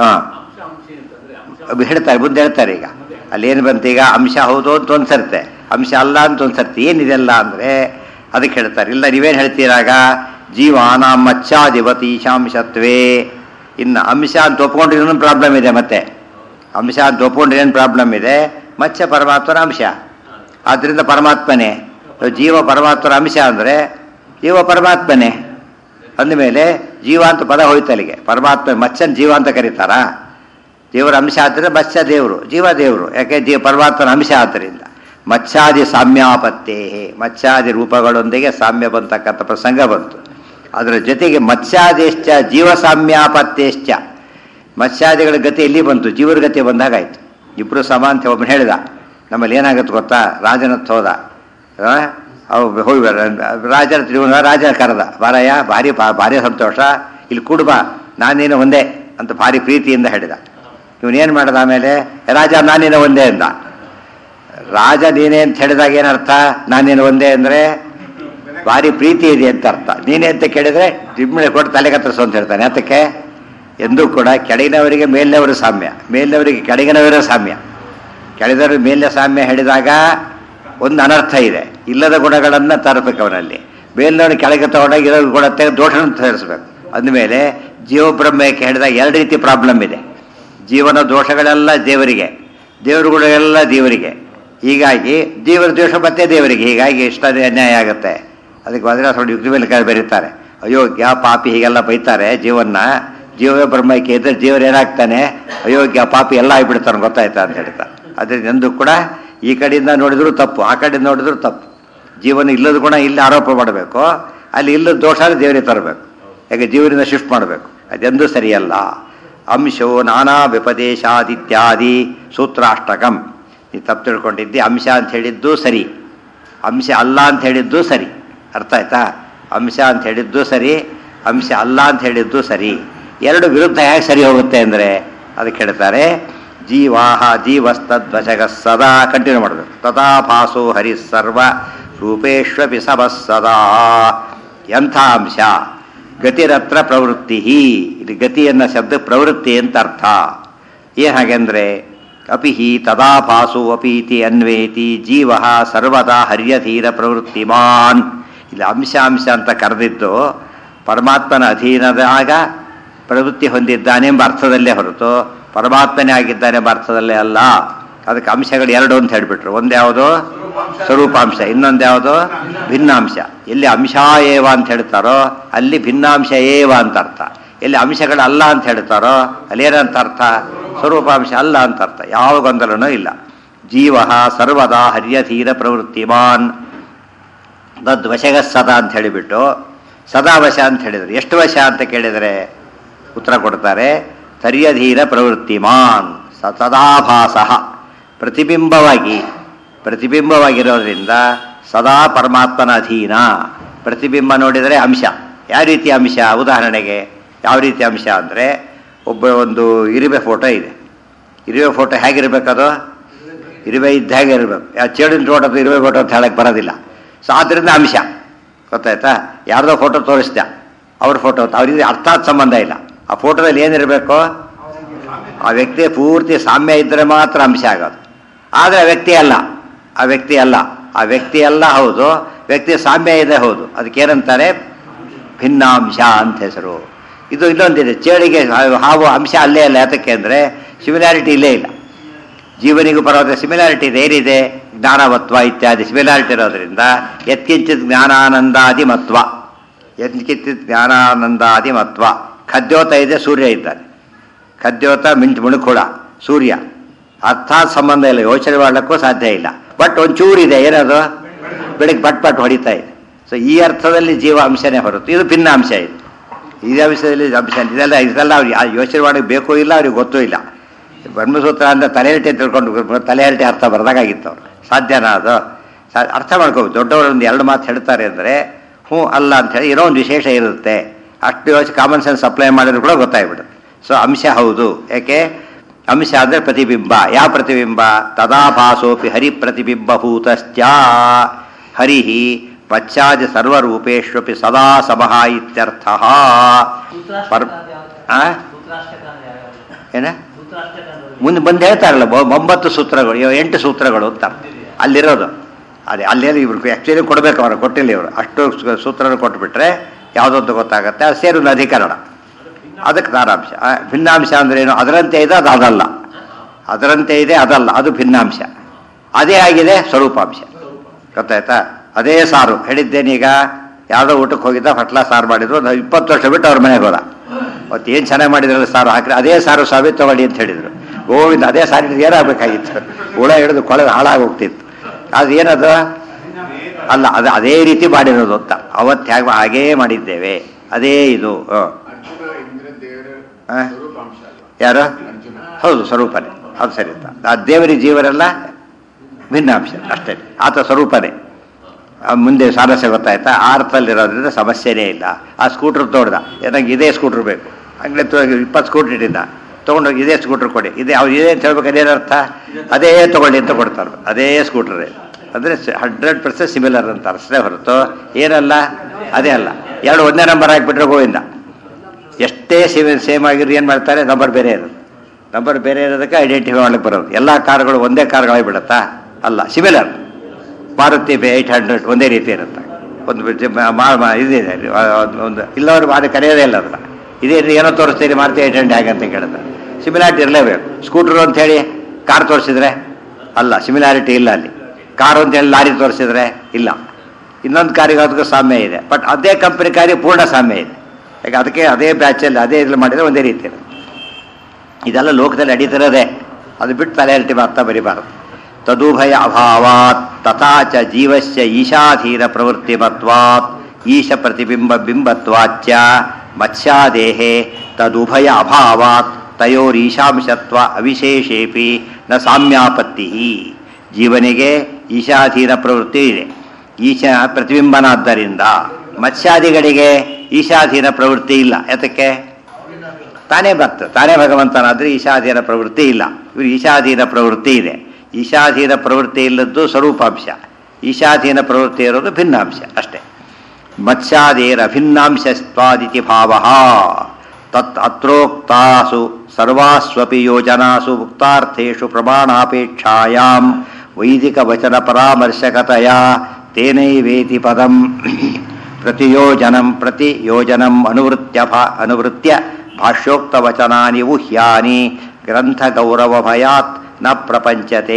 ಹೇಳ್ತಾರೆ ಮುಂದೆ ಹೇಳ್ತಾರೆ ಈಗ ಅಲ್ಲಿ ಏನು ಬಂತು ಈಗ ಅಂಶ ಹೌದು ಅಂತ ಒಂದು ಸರ್ತೆ ಅಂಶ ಅಲ್ಲ ಅಂತ ಒಂದು ಸರ್ತಿ ಏನಿದೆಲ್ಲ ಅಂದರೆ ಅದಕ್ಕೆ ಹೇಳ್ತಾರೆ ಇಲ್ಲ ನೀವೇನು ಹೇಳ್ತೀರಾಗ ಜೀವಾನ ಮಚ್ಚಾಧಿಪತಿ ಈಶಾಂಶತ್ವೇ ಇನ್ನು ಅಂಶ ಅಂತ ಒಪ್ಕೊಂಡ್ರೆ ಇನ್ನೊಂದು ಪ್ರಾಬ್ಲಮ್ ಇದೆ ಮತ್ತೆ ಅಂಶ ಅಂತ ಒಪ್ಕೊಂಡ್ರೆ ಏನು ಪ್ರಾಬ್ಲಮ್ ಇದೆ ಮತ್ಸ್ಯ ಪರಮಾತ್ಮನ ಅಂಶ ಆದ್ದರಿಂದ ಪರಮಾತ್ಮನೇ ಜೀವ ಪರಮಾತ್ಮನ ಅಂಶ ಅಂದರೆ ಜೀವ ಪರಮಾತ್ಮನೇ ಅಂದಮೇಲೆ ಜೀವ ಅಂತ ಪದ ಹೋಯ್ತು ಅಲ್ಲಿಗೆ ಪರಮಾತ್ಮ ಮತ್ಸ್ಯನ ಜೀವ ಅಂತ ಕರೀತಾರಾ ದೇವರ ಅಂಶ ಆದರೆ ಮತ್ಸ್ಯ ದೇವರು ಜೀವ ದೇವರು ಯಾಕೆ ಜೀವ ಪರಮಾತ್ಮನ ಅಂಶ ಆದ್ದರಿಂದ ಮತ್ಸ್ಯಾದಿ ಸಾಮ್ಯಾಪತ್ತೇ ಮತ್ಸ್ಯಾದಿ ರೂಪಗಳೊಂದಿಗೆ ಸಾಮ್ಯ ಬಂತಕ್ಕಂಥ ಪ್ರಸಂಗ ಬಂತು ಅದರ ಜೊತೆಗೆ ಮತ್ಸ್ಯಾದೇಶ್ಚ ಜೀವ ಸಾಮ್ಯಾಪತ್ತೇಶ್ಚ ಮತ್ಸ್ಯಾದಿಗಳ ಗತಿ ಎಲ್ಲಿ ಬಂತು ಜೀವರ ಗತಿ ಬಂದಾಗಾಯ್ತು ಇಬ್ಬರು ಸಮ ಅಂತ ಒಬ್ಬನು ಹೇಳಿದ ನಮ್ಮಲ್ಲಿ ಏನಾಗುತ್ತೆ ಗೊತ್ತಾ ರಾಜನತ್ ಹೋದ ಆ, ಅವ್ ಹೋಗಿ ರಾಜನ ತಿರುಗ ರಾಜ ಕರೆದ ಬಾರಯ್ಯ ಭಾರಿ ಬಾ- ಭಾರಿ ಸಂತೋಷ ಇಲ್ಲಿ ಕೂಡು ಬಾ ನಾನೇನು ಒಂದೇ ಅಂತ ಭಾರಿ ಪ್ರೀತಿಯಿಂದ ಹೇಳಿದ ಇವನೇನು ಮಾಡಿದ ಆಮೇಲೆ ರಾಜ ನಾನೇನು ಒಂದೇ ಅಂದ ರಾಜ ನೀನೇ ಅಂತ ಹೇಳಿದಾಗ ಏನರ್ಥ ನಾನೇನು ಒಂದೇ ಅಂದರೆ ಭಾರಿ ಪ್ರೀತಿ ಇದೆ ಅಂತ ಅರ್ಥ ನೀನೇ ಅಂತ ಕೇಳಿದ್ರೆ ಜಿಮ್ಮಳೆ ಕೊಟ್ಟು ತಲೆ ಕತ್ತರಿಸು ಅಂತ ಹೇಳ್ತಾನೆ ಅದಕ್ಕೆ ಎಂದೂ ಕೂಡ ಕೆಳಗಿನವರಿಗೆ ಮೇಲಿನವರು ಸಾಮ್ಯ ಮೇಲಿನವರಿಗೆ ಕೆಳಗಿನವರೇ ಸಾಮ್ಯ ಕೆಳಗಿನವರು ಮೇಲಿನ ಸಾಮ್ಯ ಹೇಳಿದಾಗ ಒಂದು ಅನರ್ಥ ಇದೆ ಇಲ್ಲದ ಗುಣಗಳನ್ನು ತರಬೇಕು ಅವನಲ್ಲಿ ಮೇಲಿನವರು ಕೆಳಗೆ ತಗೊಂಡಾಗ ಇರೋ ಗುಣ ತೆಗೆದು ದೋಷನ ತರಿಸ್ಬೇಕು ಅಂದಮೇಲೆ ಜೀವಬ್ರಹ್ಮಕ್ಕೆ ಹೇಳಿದಾಗ ಎರಡು ರೀತಿ ಪ್ರಾಬ್ಲಮ್ ಇದೆ ಜೀವನ ದೋಷಗಳೆಲ್ಲ ದೇವರಿಗೆ ದೇವರ ಗುಣಗಳೆಲ್ಲ ದೇವರಿಗೆ ಹೀಗಾಗಿ ಜೀವನ ದೋಷ ಮತ್ತೆ ದೇವರಿಗೆ ಹೀಗಾಗಿ ಇಷ್ಟ ಅನ್ಯಾಯ ಆಗುತ್ತೆ ಅದಕ್ಕೆ ವಜ್ರಾಸೋಡಿ ಯುಕ್ತಿ ಮೇಲೆ ಕೈ ಬರೀತಾರೆ ಅಯೋಗ್ಯ ಪಾಪಿ ಹೀಗೆಲ್ಲ ಬೈತಾರೆ ಜೀವನ್ನ ಜೀವವೇ ಬ್ರಹ್ಮೈಕ್ಯ ಇದ್ರೆ ಜೀವರು ಏನಾಗ್ತಾನೆ ಅಯೋಗ್ಯ ಪಾಪಿ ಎಲ್ಲ ಆಗಿಬಿಡ್ತಾನೆ ಗೊತ್ತಾಯ್ತಾ ಅಂತ ಹೇಳ್ತಾ ಅದರಿಂದ ಎಂದು ಕೂಡ ಈ ಕಡೆಯಿಂದ ನೋಡಿದ್ರು ತಪ್ಪು ಆ ಕಡೆಯಿಂದ ನೋಡಿದ್ರು ತಪ್ಪು ಜೀವನ ಇಲ್ಲದ ಗುಣ ಇಲ್ಲಿ ಆರೋಪ ಮಾಡಬೇಕು ಅಲ್ಲಿ ಇಲ್ಲದ ದೋಷ ದೇವರಿಗೆ ತರಬೇಕು ಯಾಕೆ ಜೀವರಿಂದ ಶಿಫ್ಟ್ ಮಾಡಬೇಕು ಅದೆಂದೂ ಸರಿಯಲ್ಲ ಅಂಶೋ ನಾನಾ ವ್ಯಪದೇಶಾದಿತ್ಯಾದಿ ಸೂತ್ರಾಷ್ಟಕಂ ನೀ ತಪ್ಪು ತಿಳ್ಕೊಂಡಿದ್ದಿ ಅಂಶ ಅಂತ ಹೇಳಿದ್ದು ಸರಿ ಅಂಶ ಅಲ್ಲ ಅಂತ ಹೇಳಿದ್ದು ಸರಿ ಅರ್ಥ ಆಯ್ತಾ ಅಂಶ ಅಂತ ಹೇಳಿದ್ದು ಸರಿ ಅಂಶ ಅಲ್ಲ ಅಂತ ಹೇಳಿದ್ದು ಸರಿ ಎರಡು ವಿರುದ್ಧ ಹೇಗೆ ಸರಿ ಹೋಗುತ್ತೆ ಅಂದರೆ ಅದಕ್ಕೆ ಹೇಳ್ತಾರೆ ಜೀವಾಹ ಜೀವಸ್ತದ್ವಶಗ ಸದಾ ಕಂಟಿನ್ಯೂ ಮಾಡಬೇಕು ತಥಾ ಭಾಸೋ ಹರಿ ಸರ್ವ ರೂಪೇಶ್ವಪಿ ಸಭ ಸದಾ ಎಂಥ ಅಂಶ ಗತಿರತ್ರ ಪ್ರವೃತ್ತಿ ಇದು ಗತಿ ಅನ್ನೋ ಶಬ್ದ ಪ್ರವೃತ್ತಿ ಅಂತ ಅರ್ಥ ಏನು ಹಾಗೆಂದರೆ ಅಪಿ ಹಿ ತದಾ ಭಾಸು ಅಪೀತಿ ಅನ್ವೇತಿ ಜೀವ ಸರ್ವದಾ ಹರ್ಯಧೀರ ಪ್ರವೃತ್ತಿಮಾನ್ ಇಲ್ಲಿ ಅಂಶ ಅಂಶ ಅಂತ ಕರೆದಿದ್ದು ಪರಮಾತ್ಮನ ಅಧೀನದಾಗ ಪ್ರವೃತ್ತಿ ಹೊಂದಿದ್ದಾನೆ ಎಂಬ ಅರ್ಥದಲ್ಲೇ ಹೊರತು ಪರಮಾತ್ಮನೇ ಆಗಿದ್ದಾನೆ ಎಂಬ ಅರ್ಥದಲ್ಲೇ ಅಲ್ಲ ಅದಕ್ಕೆ ಅಂಶಗಳು ಎರಡು ಅಂತ ಹೇಳಿಬಿಟ್ರು ಒಂದ್ಯಾವುದು ಸ್ವರೂಪಾಂಶ ಇನ್ನೊಂದು ಯಾವುದು ಭಿನ್ನಾಂಶ ಎಲ್ಲಿ ಅಂಶ ಏವ ಅಂತ ಹೇಳ್ತಾರೋ ಅಲ್ಲಿ ಭಿನ್ನಾಂಶ ಏವ ಅಂತ ಅರ್ಥ ಎಲ್ಲಿ ಅಂಶಗಳಲ್ಲ ಅಂತ ಹೇಳ್ತಾರೋ ಅಲ್ಲಿ ಏನಂತ ಅರ್ಥ ಸ್ವರೂಪಾಂಶ ಅಲ್ಲ ಅಂತ ಅರ್ಥ ಯಾವ ಗೊಂದಲನೂ ಇಲ್ಲ ಜೀವ ಸರ್ವದಾ ಹರ್ಯಧೀರ ಪ್ರವೃತ್ತಿಮಾನ್ ತದ್ ವಶಗ ಸದಾ ಅಂತ ಹೇಳಿಬಿಟ್ಟು ಸದಾ ವಶ ಅಂತ ಹೇಳಿದ್ರು ಎಷ್ಟು ವಶ ಅಂತ ಕೇಳಿದರೆ ಉತ್ತರ ಕೊಡ್ತಾರೆ ತರ್ಯಧೀರ ಪ್ರವೃತ್ತಿಮಾನ್ ಸ ಸದಾಭಾಸ ಪ್ರತಿಬಿಂಬವಾಗಿ ಪ್ರತಿಬಿಂಬವಾಗಿರೋದ್ರಿಂದ ಸದಾ ಪರಮಾತ್ಮನ ಅಧೀನ ಪ್ರತಿಬಿಂಬ ನೋಡಿದರೆ ಅಂಶ ಯಾವ ರೀತಿ ಅಂಶ ಉದಾಹರಣೆಗೆ ಯಾವ ರೀತಿ ಅಂಶ ಅಂದರೆ ಒಬ್ಬ ಒಂದು ಇರುವೆ ಫೋಟೋ ಇದೆ ಇರುವೆ ಫೋಟೋ ಹೇಗಿರ್ಬೇಕದು ಇರುವೆ ಇದ್ದ ಹಾಗೆ ಇರಬೇಕು ಯಾವ ಚೇಡಿನ ಫೋಟೋ ಇರುವೆ ಫೋಟೋ ಅಂತ ಹೇಳಕ್ಕೆ ಬರೋದಿಲ್ಲ ಸೊ ಆದ್ದರಿಂದ ಅಂಶ ಗೊತ್ತಾಯ್ತಾ ಯಾರ್ದೋ ಫೋಟೋ ತೋರಿಸ್ದ ಅವ್ರ ಫೋಟೋ ಅಂತ ಅವ್ರಿಗೆ ಅರ್ಥಾತ್ ಸಂಬಂಧ ಇಲ್ಲ ಆ ಫೋಟೋದಲ್ಲಿ ಏನಿರಬೇಕು ಆ ವ್ಯಕ್ತಿ ಪೂರ್ತಿ ಸಾಮ್ಯ ಇದ್ದರೆ ಮಾತ್ರ ಅಂಶ ಆಗೋದು ಆದರೆ ಆ ವ್ಯಕ್ತಿ ಅಲ್ಲ ಆ ವ್ಯಕ್ತಿ ಅಲ್ಲ ಆ ವ್ಯಕ್ತಿ ಅಲ್ಲ ಹೌದು ವ್ಯಕ್ತಿ ಸಾಮ್ಯ ಇದೆ ಹೌದು ಅದಕ್ಕೇನಂತಾರೆ ಭಿನ್ನಾಂಶ ಅಂತ ಹೆಸರು ಇದು ಇನ್ನೊಂದಿದೆ ಚೇಳಿಗೆ ಹಾವು ಅಂಶ ಅಲ್ಲೇ ಅಲ್ಲ ಯಾತಕ್ಕೆ ಅಂದರೆ ಸಿಮಿಲಾರಿಟಿ ಇಲ್ಲೇ ಇಲ್ಲ ಜೀವನಿಗೂ ಪರವಾದ ಸಿಮಿಲಾರಿಟಿ ಇದೆ ಏನಿದೆ ಜ್ಞಾನವತ್ವ ಇತ್ಯಾದಿ ಸಿಮಿಲಾರಿಟಿ ಇರೋದ್ರಿಂದ ಯತ್ಕಿಂಚಿತ್ ಜ್ಞಾನಾನಂದಾದಿ ಮತ್ವ ಯತ್ಕಿಂಚಿತ್ ಜ್ಞಾನಾನಂದಾದಿ ಮತ್ವ ಖದ್ಯೋತ ಇದೆ ಸೂರ್ಯ ಇದ್ದಾನೆ ಖದ್ಯೋತ ಮಿಂಚು ಮುಣುಕುಳ ಸೂರ್ಯ ಅರ್ಥಾತ್ ಸಂಬಂಧ ಇಲ್ಲ ಯೋಚನೆ ಮಾಡಲಿಕ್ಕೂ ಸಾಧ್ಯ ಇಲ್ಲ ಬಟ್ ಒಂಚೂರಿದೆ ಏನದು ಬೆಳಗ್ಗೆ ಪಟ್ ಪಟ್ ಹೊಡಿತಾ ಇದೆ ಸೊ ಈ ಅರ್ಥದಲ್ಲಿ ಜೀವ ಅಂಶನೇ ಹೊರತು ಇದು ಭಿನ್ನ ಅಂಶ ಇದು ಈ ಅಂಶದಲ್ಲಿ ಅಂಶ ಇದೆಲ್ಲ ಇದೆಲ್ಲ ಅವ್ರಿಗೆ ಆ ಯೋಚನೆ ಮಾಡೋಕ್ಕೆ ಬೇಕೂ ಇಲ್ಲ ಅವ್ರಿಗೆ ಗೊತ್ತೂ ಇಲ್ಲ ಬ್ರಹ್ಮಸೂತ್ರ ಅಂದರೆ ತಲೆಹರಟೆ ತಿಳ್ಕೊಂಡು ತಲೆಹರಟೆ ಅರ್ಥ ಬರ್ದಾಗಿತ್ತು ಅವ್ರು ಸಾಧ್ಯನಾ ಅದು ಸಾ- ಅರ್ಥ ಮಾಡ್ಕೋಬೇಕು ದೊಡ್ಡವರು ಒಂದು ಎರಡು ಮಾತು ಹೇಳ್ತಾರೆ ಅಂದರೆ ಹ್ಞೂ ಅಲ್ಲ ಅಂತ ಹೇಳಿ ಇರೋ ಒಂದು ವಿಶೇಷ ಇರುತ್ತೆ ಅಷ್ಟು ಯೋಚನೆ ಕಾಮನ್ ಸೆನ್ಸ್ ಅಪ್ಲೈ ಮಾಡಿದ್ರು ಕೂಡ ಗೊತ್ತಾಗ್ಬಿಡುತ್ತೆ ಸೊ ಅಂಶ ಹೌದು ಯಾಕೆ ಅಂಶ ಅಂದರೆ ಪ್ರತಿಬಿಂಬ ಯಾವ ಪ್ರತಿಬಿಂಬ ತದಾಭಾಸೋಪಿ ಹರಿ ಪ್ರತಿಬಿಂಬಭೂತಶ್ಚ ಹರಿ ಪಶ್ಚಾದಿ ಸರ್ವರೂಪೇಶ್ವಪಿ ಸದಾ ಸಮಃ ಇತ್ಯರ್ಥ ಪರ್ ಆ? ಏನ ಮುಂದೆ ಬಂದು ಹೇಳ್ತಾರಲ್ಲ ಬೊ- ಒಂಬತ್ತು ಸೂತ್ರಗಳು ಇವ ಎಂಟು ಸೂತ್ರಗಳು ಅಂತ ಅಲ್ಲಿರೋದು ಅದೇ ಅಲ್ಲೇನು ಇವ್ರು ಆ್ಯಕ್ಚುಲಿ ಕೊಡಬೇಕು ಅವರು ಕೊಟ್ಟಿಲ್ಲ ಇವರು ಅಷ್ಟು ಸು- ಸೂತ್ರಗಳು ಕೊಟ್ಬಿಟ್ರೆ ಯಾವುದೊಂದು ಗೊತ್ತಾಗುತ್ತೆ ಅದು ಸೇರಿದ ಅಧಿಕರಣ ಅದಕ್ಕೆ ಸಾರಾಂಶ ಆ, ಭಿನ್ನಾಂಶ ಅಂದ್ರೆ ಏನು ಅದರಂತೆ ಇದೆ ಅದು ಅದಲ್ಲ ಅದರಂತೆ ಇದೆ ಅದಲ್ಲ ಅದು ಭಿನ್ನಾಂಶ ಅದೇ ಆಗಿದೆ ಸ್ವರೂಪಾಂಶ ಗೊತ್ತಾಯ್ತಾ ಅದೇ ಸಾರು ಹೇಳಿದ್ದೇನೀಗ ಯಾವುದೋ ಊಟಕ್ಕೆ ಹೋಗಿದ್ದ ಫಟ್ಲ ಸಾರು ಮಾಡಿದ್ರು ಒಂದು ಇಪ್ಪತ್ತು ವರ್ಷ ಬಿಟ್ಟು ಅವ್ರ ಮನೆಗೆ ಹೋದ ಅವತ್ತು ಏನು ಚೆನ್ನಾಗಿ ಮಾಡಿದ್ರಲ್ಲ ಸಾರು ಹಾಕಿದ್ರೆ ಅದೇ ಸಾರು ಸಾವಿ ತಗೊಳ್ಳಿ ಅಂತ ಹೇಳಿದ್ರು ಗೋವಿಂದ ಅದೇ ಸಾರಿ ಏನಾಗಬೇಕಾಗಿತ್ತು ಹುಳ ಹಿಡಿದು ಕೊಳೆ ಹಾಳಾಗಿ ಹೋಗ್ತಿತ್ತು ಅದು ಏನದು ಅಲ್ಲ ಅದು ಅದೇ ರೀತಿ ಮಾಡಿರೋದು ಅಂತ ಅವತ್ತು ಹೇಗೆ ಹಾಗೇ ಮಾಡಿದ್ದೇವೆ ಅದೇ ಇದು ಹ. ಅರ್ಜುನ ಇಂದ್ರ ದೇವರ ಆ? ಸ್ವರೂಪಾಂಶ ಅಲ್ವಾ ಯಾರು ಅರ್ಜುನ ಹೌದು ಸ್ವರೂಪನೇ ಅದು ಸರಿ ಅಂತ ಆ ದೇವರಿ ಜೀವರೆಲ್ಲ ಭಿನ್ನಾಂಶ ಅಷ್ಟೇ ಆತ ಸ್ವರೂಪನೇ ಆ ಮುಂದೆ ಸಾರಸ್ಯ ಗೊತ್ತಾಯ್ತಾ ಆ ಅರ್ಥದಲ್ಲಿರೋದ್ರಿಂದ ಸಮಸ್ಯೆನೇ ಇಲ್ಲ ಆ ಸ್ಕೂಟ್ರ್ ತೋಡ್ದ ನನಗೆ ಇದೇ ಸ್ಕೂಟ್ರ್ ಬೇಕು ಅಂಗಡಿ ತೊ ಇಪ್ಪತ್ತು ಸ್ಕೂಟ್ರ್ ಇಟ್ಟಿದ್ದ ತೊಗೊಂಡೋಗಿ ಇದೇ ಸ್ಕೂಟ್ರ್ ಕೊಡಿ ಇದೇ ಅವ್ರು ಇದೇ ಅಂತ ಹೇಳ್ಬೇಕು ಅದೇನರ್ಥ ಅದೇ ತಗೊಳ್ಳಿ ಅಂತ ಕೊಡ್ತಾರೆ ಅದೇ ಸ್ಕೂಟ್ರೇ ಅಂದರೆ ಹಂಡ್ರೆಡ್ ಪರ್ಸೆಂಟ್ ಸಿಮಿಲರ್ ಅಂತ ಅಷ್ಟೇ ಹೊರತು ಏನಲ್ಲ ಅದೇ ಅಲ್ಲ ಎರಡು ಒಂದೇ ನಂಬರ್ ಹಾಕ್ಬಿಟ್ರೆ ಗೋವಿಂದ ಎಷ್ಟೇ ಸೇಮ್ ಸೇಮ್ ಆಗಿರೋ ಏನು ಮಾಡ್ತಾರೆ ನಂಬರ್ ಬೇರೆ ಇರೋದು ನಂಬರ್ ಬೇರೆ ಇರೋದಕ್ಕೆ ಐಡೆಂಟಿಫೈ ಮಾಡ್ಲಿಕ್ಕೆ ಬರೋದು ಎಲ್ಲ ಕಾರ್ಗಳು ಒಂದೇ ಕಾರ್ಗಳಾಗಿ ಬಿಡುತ್ತಾ ಅಲ್ಲ ಸಿಮಿಲರ್ ಮಾರುತಿ ಏಯ್ಟ್ ಹಂಡ್ರೆಡ್ ಒಂದೇ ರೀತಿ ಇರುತ್ತೆ ಒಂದು ಬಿ- ಮ- ಮಾ- ಮಾ- ಇದಿದೆ ಆ, ಒಂದು- ಒಂದು ಇಲ್ಲವರು ಅದು ಕರೆಯೋದೇ ಇಲ್ಲ ಅದನ್ನ ಇದೇ ರೀತಿ ಏನೋ ತೋರಿಸ್ತೀರಿ ಮಾರುತಿ ಏಯ್ಟ್ ಹಂಡ್ರೆಡ್ ಹೇಗೆ ಅಂತ ಕೇಳಿದ್ರೆ ಸಿಮಿಲಾರಿಟಿ ಇರಲೇಬೇಕು ಸ್ಕೂಟ್ರು ಅಂತ ಹೇಳಿ ಕಾರ್ ತೋರಿಸಿದ್ರೆ ಅಲ್ಲ ಸಿಮಿಲಾರಿಟಿ ಇಲ್ಲ ಅಲ್ಲಿ ಕಾರು ಅಂತ ಹೇಳಿ ಲಾರಿ ತೋರಿಸಿದ್ರೆ ಇಲ್ಲ ಇನ್ನೊಂದು ಕಾರಿಗೆ ಅದಕ್ಕೂ ಸಾಮ್ಯ ಇದೆ ಬಟ್ ಅದೇ ಕಂಪನಿ ಕಾರಿಗೆ ಪೂರ್ಣ ಸಾಮ್ಯ ಇದೆ ಯಾಕೆ ಅದಕ್ಕೆ ಅದೇ ಬ್ಯಾಚಲ್ಲಿ ಅದೇ ಇದ್ರಲ್ಲಿ ಮಾಡಿದರೆ ಒಂದೇ ರೀತಿ ಇರುತ್ತೆ ಇದೆಲ್ಲ ಲೋಕದಲ್ಲಿ ನಡೀತಿರೋದೇ ಅದು ಬಿಟ್ಟು ತಲೆಹರಟಿ ಮಾತ್ರ ಬರಿಬಾರದು ತದುಭಯ ಅಭಾವಾತ್ ತಥಾ ಚ ಜೀವಸ್ಯ ಈಶಾಧೀನ ಪ್ರವೃತ್ತಿಮತ್ವಾತ್ ಈಶ ಪ್ರತಿಬಿಂಬ ಬಿಂಬತ್ವಾಚ್ಚ ಮತ್ಸ್ಯಾದೇಹೆ ತದುಭಯ ಅಭಾವಾತ್ ತಯೋರೀಶಾಂಶತ್ವ ಅವಿಶೇಷೇಪಿ ನ ಸಾಮ್ಯಾಪತ್ತಿ ಜೀವನಿಗೆ ಈಶಾಧೀನ ಪ್ರವೃತ್ತಿ ಇದೆ ಈಶ ಪ್ರತಿಬಿಂಬನಾದ್ದರಿಂದ ಮತ್ಸ್ಯಾದಿಗಳಿಗೆ ಈಶಾಧೀನ ಪ್ರವೃತ್ತಿ ಇಲ್ಲ ಯಾತಕ್ಕೆ ತಾನೇ ಭಕ್ತ ತಾನೇ ಭಗವಂತನಾದ್ರೆ ಈಶಾಧೀನ ಪ್ರವೃತ್ತಿ ಇಲ್ಲ ಇವರು ಈಶಾಧೀನ ಪ್ರವೃತ್ತಿ ಇದೆ ಈಶಾಧೀನ ಪ್ರವೃತ್ತಿ ಇಲ್ಲದ್ದು ಸ್ವರೂಪಾಂಶ ಈಶಾಧೀನ ಪ್ರವೃತ್ತಿ ಇರೋದು ಭಿನ್ನಾಂಶ ಅಷ್ಟೇ ಮತ್ಸ್ಯಾದೇರ ಭಿನ್ನಾಂಶಸ್ವಾದಿತಿ ಭಾವ ತತ್ ಅತ್ರೋಕ್ತಾಸು ಸರ್ವಾಸ್ವಪಿ ಯೋಜನಾಸು ಮುಕ್ತಾರ್ಥೇಷು ಪ್ರಮಾಣಾಪೇಕ್ಷಾಯಾಂ ವೈದಿಕ ವಚನ ಪರಾಮರ್ಶಕತೆಯ ತೇನೈವೇತಿ ಪದಂ ಪ್ರತಿಯೋಜನಂ ಪ್ರತಿಯೋಜನಂ ಅನುವೃತ್ಯ ಭಾ ಅನುವೃತ್ಯ ಭಾಷ್ಯೋಕ್ತವಚನಾನಿ ಊಹ್ಯಾನಿ ಗ್ರಂಥ ಗೌರವ ಭಯಾತ್ ನ ಪ್ರಪಂಚತೆ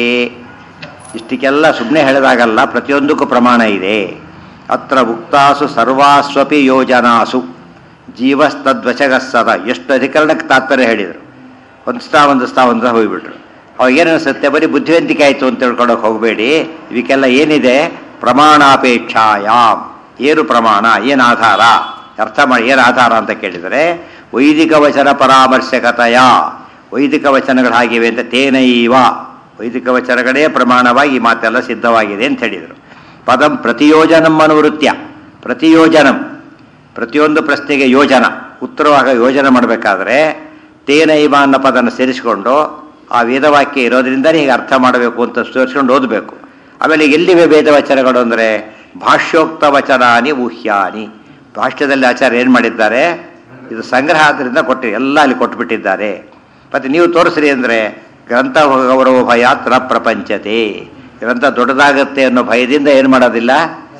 ಇಷ್ಟಕ್ಕೆಲ್ಲ ಸುಮ್ಮನೆ ಹೇಳಿದಾಗಲ್ಲ ಪ್ರತಿಯೊಂದಕ್ಕೂ ಪ್ರಮಾಣ ಇದೆ ಅತ್ರ ಉಕ್ತಾಸು ಸರ್ವಾಸ್ವಪಿ ಯೋಜನಾಸು ಜೀವಸ್ತದ್ವಚಗಸ್ಸದ ಎಷ್ಟು ಅಧಿಕರಣಕ್ಕೆ ತಾತ್ಪರ್ಯ ಹೇಳಿದರು ಒಂದು ಸ್ಥಾ ಒಂದು ಸ್ಥಾ ಒಂದು ಸ್ಥಾ ಹೋಗ್ಬಿಟ್ರು ಅವಾಗ ಏನು ಅನಿಸುತ್ತೆ ಬರೀ ಬುದ್ಧಿವಂತಿಕೆ ಆಯಿತು ಅಂತ ತಿಳ್ಕೊಳಕ್ಕೆ ಹೋಗಬೇಡಿ ಇವಕ್ಕೆಲ್ಲ ಏನಿದೆ ಪ್ರಮಾಣಾಪೇಕ್ಷಾಯಾಮ್ ಏನು ಪ್ರಮಾಣ ಏನು ಆಧಾರ ಅರ್ಥ ಮಾಡಿ ಏನು ಆಧಾರ ಅಂತ ಕೇಳಿದರೆ ವೈದಿಕ ವಚನ ಪರಾಮರ್ಶಕತೆಯ ವೈದಿಕ ವಚನಗಳು ಹಾಗಿವೆ ಅಂತ ತೇನೈವ ವೈದಿಕ ವಚನಗಳೇ ಪ್ರಮಾಣವಾಗಿ ಈ ಮಾತೆಲ್ಲ ಸಿದ್ಧವಾಗಿದೆ ಅಂತ ಹೇಳಿದರು ಪದಂ ಪ್ರತಿಯೋಜನಂ ಅನುವೃತ್ಯ ಪ್ರತಿಯೋಜನಂ ಪ್ರತಿಯೊಂದು ಪ್ರಶ್ನೆಗೆ ಯೋಜನ ಉತ್ತರವಾಗ ಯೋಜನೆ ಮಾಡಬೇಕಾದ್ರೆ ತೇನೈವ ಅನ್ನೋ ಪದನ ಸೇರಿಸಿಕೊಂಡು ಆ ವೇದವಾಕ್ಯ ಇರೋದ್ರಿಂದಲೇ ಹೀಗೆ ಅರ್ಥ ಮಾಡಬೇಕು ಅಂತ ಸೇರಿಸ್ಕೊಂಡು ಓದಬೇಕು ಆಮೇಲೆ ಎಲ್ಲಿವೆ ವೇದವಚನಗಳು ಅಂದರೆ ಭಾಷ್ಯೋಕ್ತ ವಚನಾನಿ ಊಹ್ಯಾನಿ ಭಾಷ್ಯದಲ್ಲಿ ಆಚಾರ್ಯ ಏನು ಮಾಡಿದ್ದಾರೆ ಇದು ಸಂಗ್ರಹ ಆದ್ದರಿಂದ ಕೊಟ್ಟು ಎಲ್ಲ ಅಲ್ಲಿ ಕೊಟ್ಬಿಟ್ಟಿದ್ದಾರೆ ಮತ್ತು ನೀವು ತೋರಿಸ್ರಿ ಅಂದರೆ ಗ್ರಂಥ ಗೌರವ ಭಯಾತ್ರ ಪ್ರಪಂಚತೆ ಗ್ರಂಥ ದೊಡ್ಡದಾಗತ್ತೆ ಅನ್ನೋ ಭಯದಿಂದ ಏನು ಮಾಡೋದಿಲ್ಲ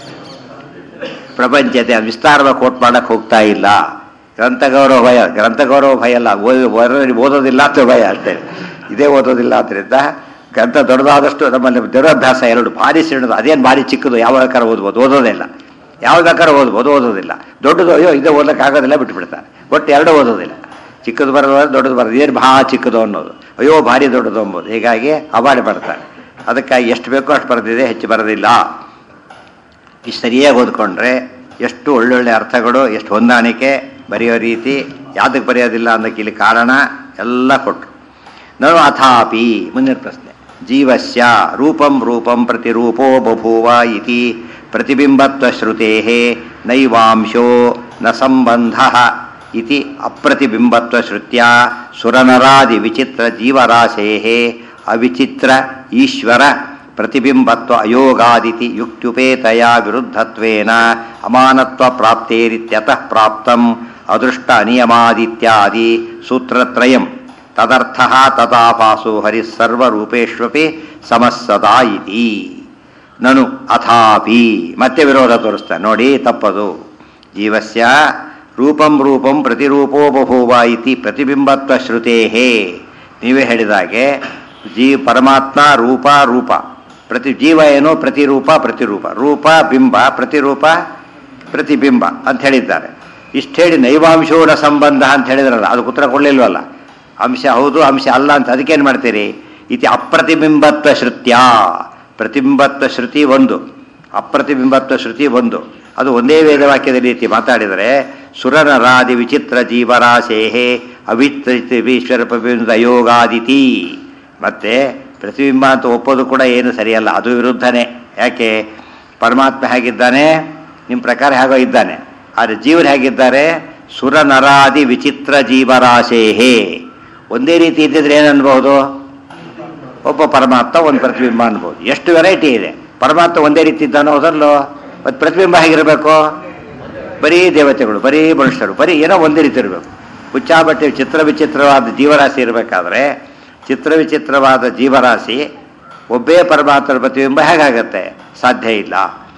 ಪ್ರಪಂಚತೆ ಅದು ವಿಸ್ತಾರವಾಗಿ ಕೋಟ್ ಮಾಡಕ್ಕೆ ಹೋಗ್ತಾ ಇಲ್ಲ ಗ್ರಂಥ ಗೌರವ ಭಯ ಗ್ರಂಥ ಗೌರವ ಭಯ ಅಲ್ಲ ಓದಿ ಓದೋದು- ಓದೋದಿಲ್ಲ ಅಂತ ಭಯ ಅಷ್ಟೇ ಇದೇ ಓದೋದಿಲ್ಲ ಆದ್ದರಿಂದ ಗ್ರಂಥ ದೊಡ್ಡದಾದಷ್ಟು ನಮ್ಮಲ್ಲಿ ದುರಭ್ಯಾಸ ಎರಡು ಭಾರಿ ಸಣ್ಣದು ಅದೇನು ಭಾರಿ ಚಿಕ್ಕದು ಯಾವ ಬೇಕಾದ್ರೆ ಓದ್ಬೋದು ಓದೋದೇ ಇಲ್ಲ ಯಾವ ಬೇಕಾದ್ರೆ ಓದ್ಬೋದು ಓದೋದಿಲ್ಲ ದೊಡ್ಡದು ಅಯ್ಯೋ ಇದೇ ಓದಕ್ಕೆ ಆಗೋದಿಲ್ಲ ಬಿಟ್ಬಿಡ್ತಾರೆ ಒಟ್ಟು ಎರಡು ಓದೋದಿಲ್ಲ ಚಿಕ್ಕದು ಬರೋದು ದೊಡ್ಡದು ಬರೋದು ಏನು ಭಾಳ ಚಿಕ್ಕದು ಅನ್ನೋದು ಅಯ್ಯೋ ಭಾರಿ ದೊಡ್ಡದು ಅಂಬೋದು ಹೀಗಾಗಿ ಅವಾರ್ಡ್ ಬರ್ತಾರೆ ಅದಕ್ಕಾಗಿ ಎಷ್ಟು ಬೇಕೋ ಅಷ್ಟು ಬರೆದಿದೆ ಹೆಚ್ಚು ಬರೋದಿಲ್ಲ ಇಷ್ಟು ಸರಿಯಾಗಿ ಓದ್ಕೊಂಡ್ರೆ ಎಷ್ಟು ಒಳ್ಳೊಳ್ಳೆ ಅರ್ಥಗಳು ಎಷ್ಟು ಹೊಂದಾಣಿಕೆ ಬರೆಯೋ ರೀತಿ ಯಾವುದಕ್ಕೆ ಬರೆಯೋದಿಲ್ಲ ಅನ್ನೋಕ್ಕೆ ಇಲ್ಲಿ ಕಾರಣ ಎಲ್ಲ ಕೊಟ್ಟರು ನಾನು ಅಥಾಪಿ ಮುಂದಿನ ಪ್ರಶ್ನೆ ಜೀವಸ್ಯ ರೂಪಂ ರೂಪಂ ಪ್ರತಿರೂಪೋ ಬಭೂವ ಇತಿ ಪ್ರತಿಬಿಂಬತ್ವಶ್ರುತೆ ನೈವಾಂಶೋ ನ ಸಂಬಂಧ ಇತಿ ಅಪ್ರತಿಬಿಂಬತ್ವಶ್ರುತ್ಯ ಸುರನರಾದಿ ವಿಚಿತ್ರ ಜೀವರಾಶೇ ಅವಿಚಿತ್ರ ಈಶ್ವರ ಪ್ರತಿಬಿಂಬತ್ವ ಅಯೋಗಾದಿತಿ ಯುಕ್ತ್ಯುಪೇತಯ ವಿರುದ್ಧತ್ವೇನ ಅಮಾನತ್ವ ಪ್ರಾಪ್ತೇರಿತ್ಯತಃ ಪ್ರಾಪ್ತಂ ಅದೃಷ್ಟ ಅನಿಯಮಾದಿತ್ಯಾದಿ ಸೂತ್ರತ್ರಯಂ ತದರ್ಥ ತಥಾಭಾಸೋ ಹರಿಃ ಸರ್ವರೂಪೇಷ್ವಪಿ ಸಮಸ್ಸದಾ ಇತಿ ನನು ಅಥಾಪಿ ಮತ್ತೆ ವಿರೋಧ ತೋರಿಸ್ತಾನೆ ನೋಡಿ ತಪ್ಪದು ಜೀವಸ್ಯ ರೂಪಂ ರೂಪಂ ಪ್ರತಿರೂಪೋ ಬಭೂವ ಇತಿ ಪ್ರತಿಬಿಂಬತ್ವ ಶ್ರುತೇಹೇ ನೀವೇ ಹೇಳಿದಾಗೆ ಜೀ ಪರಮಾತ್ಮ ರೂಪ ರೂಪ ಪ್ರತಿ ಜೀವ ಏನು ಪ್ರತಿರೂಪ ಪ್ರತಿರೂಪ ರೂಪ ಬಿಂಬ ಪ್ರತಿರೂಪ ಪ್ರತಿಬಿಂಬ ಅಂತ ಹೇಳಿದ್ದಾರೆ ಇಷ್ಟು ಹೇಳಿ ನೈವಾಂಶೋನ ಸಂಬಂಧ ಅಂತ ಹೇಳಿದ್ರಲ್ಲ ಅದಕ್ಕೆ ಉತ್ತರ ಕೊಡಲಿಲ್ವಲ್ಲ ಅಂಶ ಹೌದು ಅಂಶ ಅಲ್ಲ ಅಂತ ಅದಕ್ಕೇನು ಮಾಡ್ತೀರಿ ಇತಿ ಅಪ್ರತಿಬಿಂಬತ್ವ ಶ್ರುತ್ಯ ಪ್ರತಿಬಿಂಬತ್ವ ಶ್ರುತಿ ಒಂದು ಅಪ್ರತಿಬಿಂಬತ್ವ ಶ್ರುತಿ ಒಂದು ಅದು ಒಂದೇ ವೇದವಾಕ್ಯದ ರೀತಿ ಮಾತಾಡಿದರೆ ಸುರನರಾದಿ ವಿಚಿತ್ರ ಜೀವರಾಶೇಹೇ ಅವಿತ್ರ ಅಯೋಗಾದಿತಿ ಮತ್ತೆ ಪ್ರತಿಬಿಂಬ ಅಂತ ಒಪ್ಪೋದು ಕೂಡ ಏನು ಸರಿಯಲ್ಲ ಅದು ವಿರುದ್ಧನೇ ಯಾಕೆ ಪರಮಾತ್ಮ ಹೇಗಿದ್ದಾನೆ ನಿಮ್ಮ ಪ್ರಕಾರ ಹೇಗೋ ಇದ್ದಾನೆ ಆದರೆ ಜೀವರು ಹೇಗಿದ್ದಾರೆ ಸುರನರಾದಿ ವಿಚಿತ್ರ ಜೀವರಾಶೇಹೇ ಒಂದೇ ರೀತಿ ಇದ್ದಿದ್ರೆ ಏನು ಅನ್ಬಹುದು ಒಬ್ಬ ಪರಮಾತ್ಮ ಒಂದು ಪ್ರತಿಬಿಂಬ ಅನ್ಬೋದು ಎಷ್ಟು ವೆರೈಟಿ ಇದೆ ಪರಮಾತ್ಮ ಒಂದೇ ರೀತಿ ಇದ್ದಾನೋ ಹೌದಲ್ಲೋ ಮತ್ತು ಪ್ರತಿಬಿಂಬ ಹೇಗಿರಬೇಕು ಬರೀ ದೇವತೆಗಳು ಬರೀ ಮನುಷ್ಯರು ಬರೀ ಏನೋ ಒಂದೇ ರೀತಿ ಇರಬೇಕು ಹುಚ್ಚಾಬಟ್ಟೆ ಚಿತ್ರ ವಿಚಿತ್ರವಾದ ಜೀವರಾಶಿ ಇರಬೇಕಾದ್ರೆ ಚಿತ್ರ ವಿಚಿತ್ರವಾದ ಜೀವರಾಶಿ ಒಬ್ಬೇ ಪರಮಾತ್ಮರ ಪ್ರತಿಬಿಂಬ ಹೇಗಾಗತ್ತೆ ಸಾಧ್ಯ ಇಲ್ಲ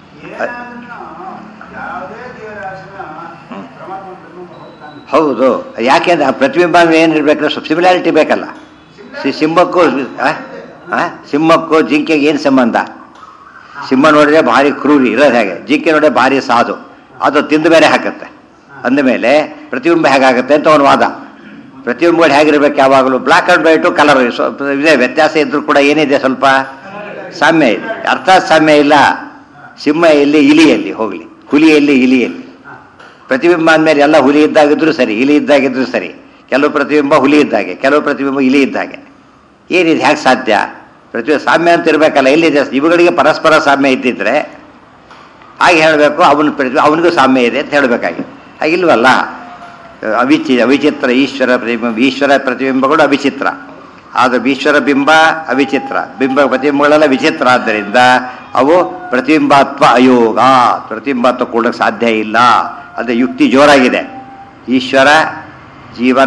ಯಾವುದೇ ಜೀವರಾಶಿನ ಹ್ಮ್. ಪರಮಾತ್ಮ ಪ್ರತಿಬಿಂಬ ಹೋಗ್ತಾನೆ ಹೌದು ಯಾಕೆಂದ್ರೆ ಆ ಪ್ರತಿಬಿಂಬ ಏನಿರ್ಬೇಕು ಸ್ವಲ್ಪ ಸಿಮಿಲಾರಿಟಿ ಬೇಕಲ್ಲ ಸಿ- ಸಿಂಹಕ್ಕೂ ಆ? ಆ? ಸಿಂಹಕ್ಕೂ ಜಿಂಕೆಗೆ ಏನು ಸಂಬಂಧ ಸಿಂಹ ನೋಡಿದ್ರೆ ಭಾರಿ ಕ್ರೂರಿ ಇರೋದು ಹೇಗೆ ಜಿಂಕೆ ನೋಡಿದ್ರೆ ಭಾರಿ ಸಾಧು ಅದು ತಿಂದು ಬೇರೆ ಹಾಕತ್ತೆ ಅಂದಮೇಲೆ ಪ್ರತಿಬಿಂಬ ಹೇಗಾಗುತ್ತೆ ಅಂತ ಅವನ ವಾದ ಪ್ರತಿಬಿಂಬಗಳು ಹೇಗಿರ್ಬೇಕು ಯಾವಾಗಲೂ ಬ್ಲ್ಯಾಕ್ ಆ್ಯಂಡ್ ವೈಟು ಕಲರ್ ಇದೆ ವ್ಯತ್ಯಾಸ ಇದ್ರೂ ಕೂಡ ಏನಿದೆ ಸ್ವಲ್ಪ ಸಾಮ್ಯ ಇದೆ ಅರ್ಥಾತ್ ಸಾಮ್ಯ ಇಲ್ಲ ಸಿಂಹ ಎಲ್ಲಿ ಇಲಿಯಲ್ಲಿ ಹೋಗಲಿ ಹುಲಿಯಲ್ಲಿ ಇಲಿಯಲ್ಲಿ ಪ್ರತಿಬಿಂಬ ಅಂದಮೇಲೆ ಎಲ್ಲ ಹುಲಿ ಇದ್ದಾಗಿದ್ರು ಸರಿ ಇಲಿ ಇದ್ದಾಗಿದ್ರು ಸರಿ ಕೆಲವು ಪ್ರತಿಬಿಂಬ ಹುಲಿ ಇದ್ದಾಗೆ ಕೆಲವು ಪ್ರತಿಬಿಂಬ ಇಲಿ ಇದ್ದಾಗೆ ಏನಿದೆ ಹೇಗೆ ಸಾಧ್ಯ ಪ್ರತಿಬಿಂಬ ಸಾಮ್ಯ ಅಂತ ಇರಬೇಕಲ್ಲ ಎಲ್ಲಿದೆ ಇವುಗಳಿಗೆ ಪರಸ್ಪರ ಸಾಮ್ಯ ಇದ್ದಿದ್ರೆ ಹಾಗೆ ಹೇಳಬೇಕು ಅವನ ಪ್ರತಿ ಅವನಿಗೂ ಸಾಮ್ಯ ಇದೆ ಅಂತ ಹೇಳಬೇಕಾಗಿದೆ ಹಾಗಿಲ್ವಲ್ಲ ಅವಿಚಿ ಅವಿಚಿತ್ರ ಈಶ್ವರ ಪ್ರತಿಬಿಂಬ ಈಶ್ವರ ಪ್ರತಿಬಿಂಬಗಳು ಅವಿಚಿತ್ರ ಆದರೆ ಈಶ್ವರ ಬಿಂಬ ಅವಿಚಿತ್ರ ಬಿಂಬ ಪ್ರತಿಬಿಂಬಗಳೆಲ್ಲ ವಿಚಿತ್ರ ಆದ್ದರಿಂದ ಅವು ಪ್ರತಿಬಿಂಬತ್ವ ಅಯೋಗ ಪ್ರತಿಬಿಂಬತ್ವ ಕೊಡೋಕ್ಕೆ ಸಾಧ್ಯ ಇಲ್ಲ ಅದು ಯುಕ್ತಿ ಜೋರಾಗಿದೆ ಈಶ್ವರ ಜೀವನ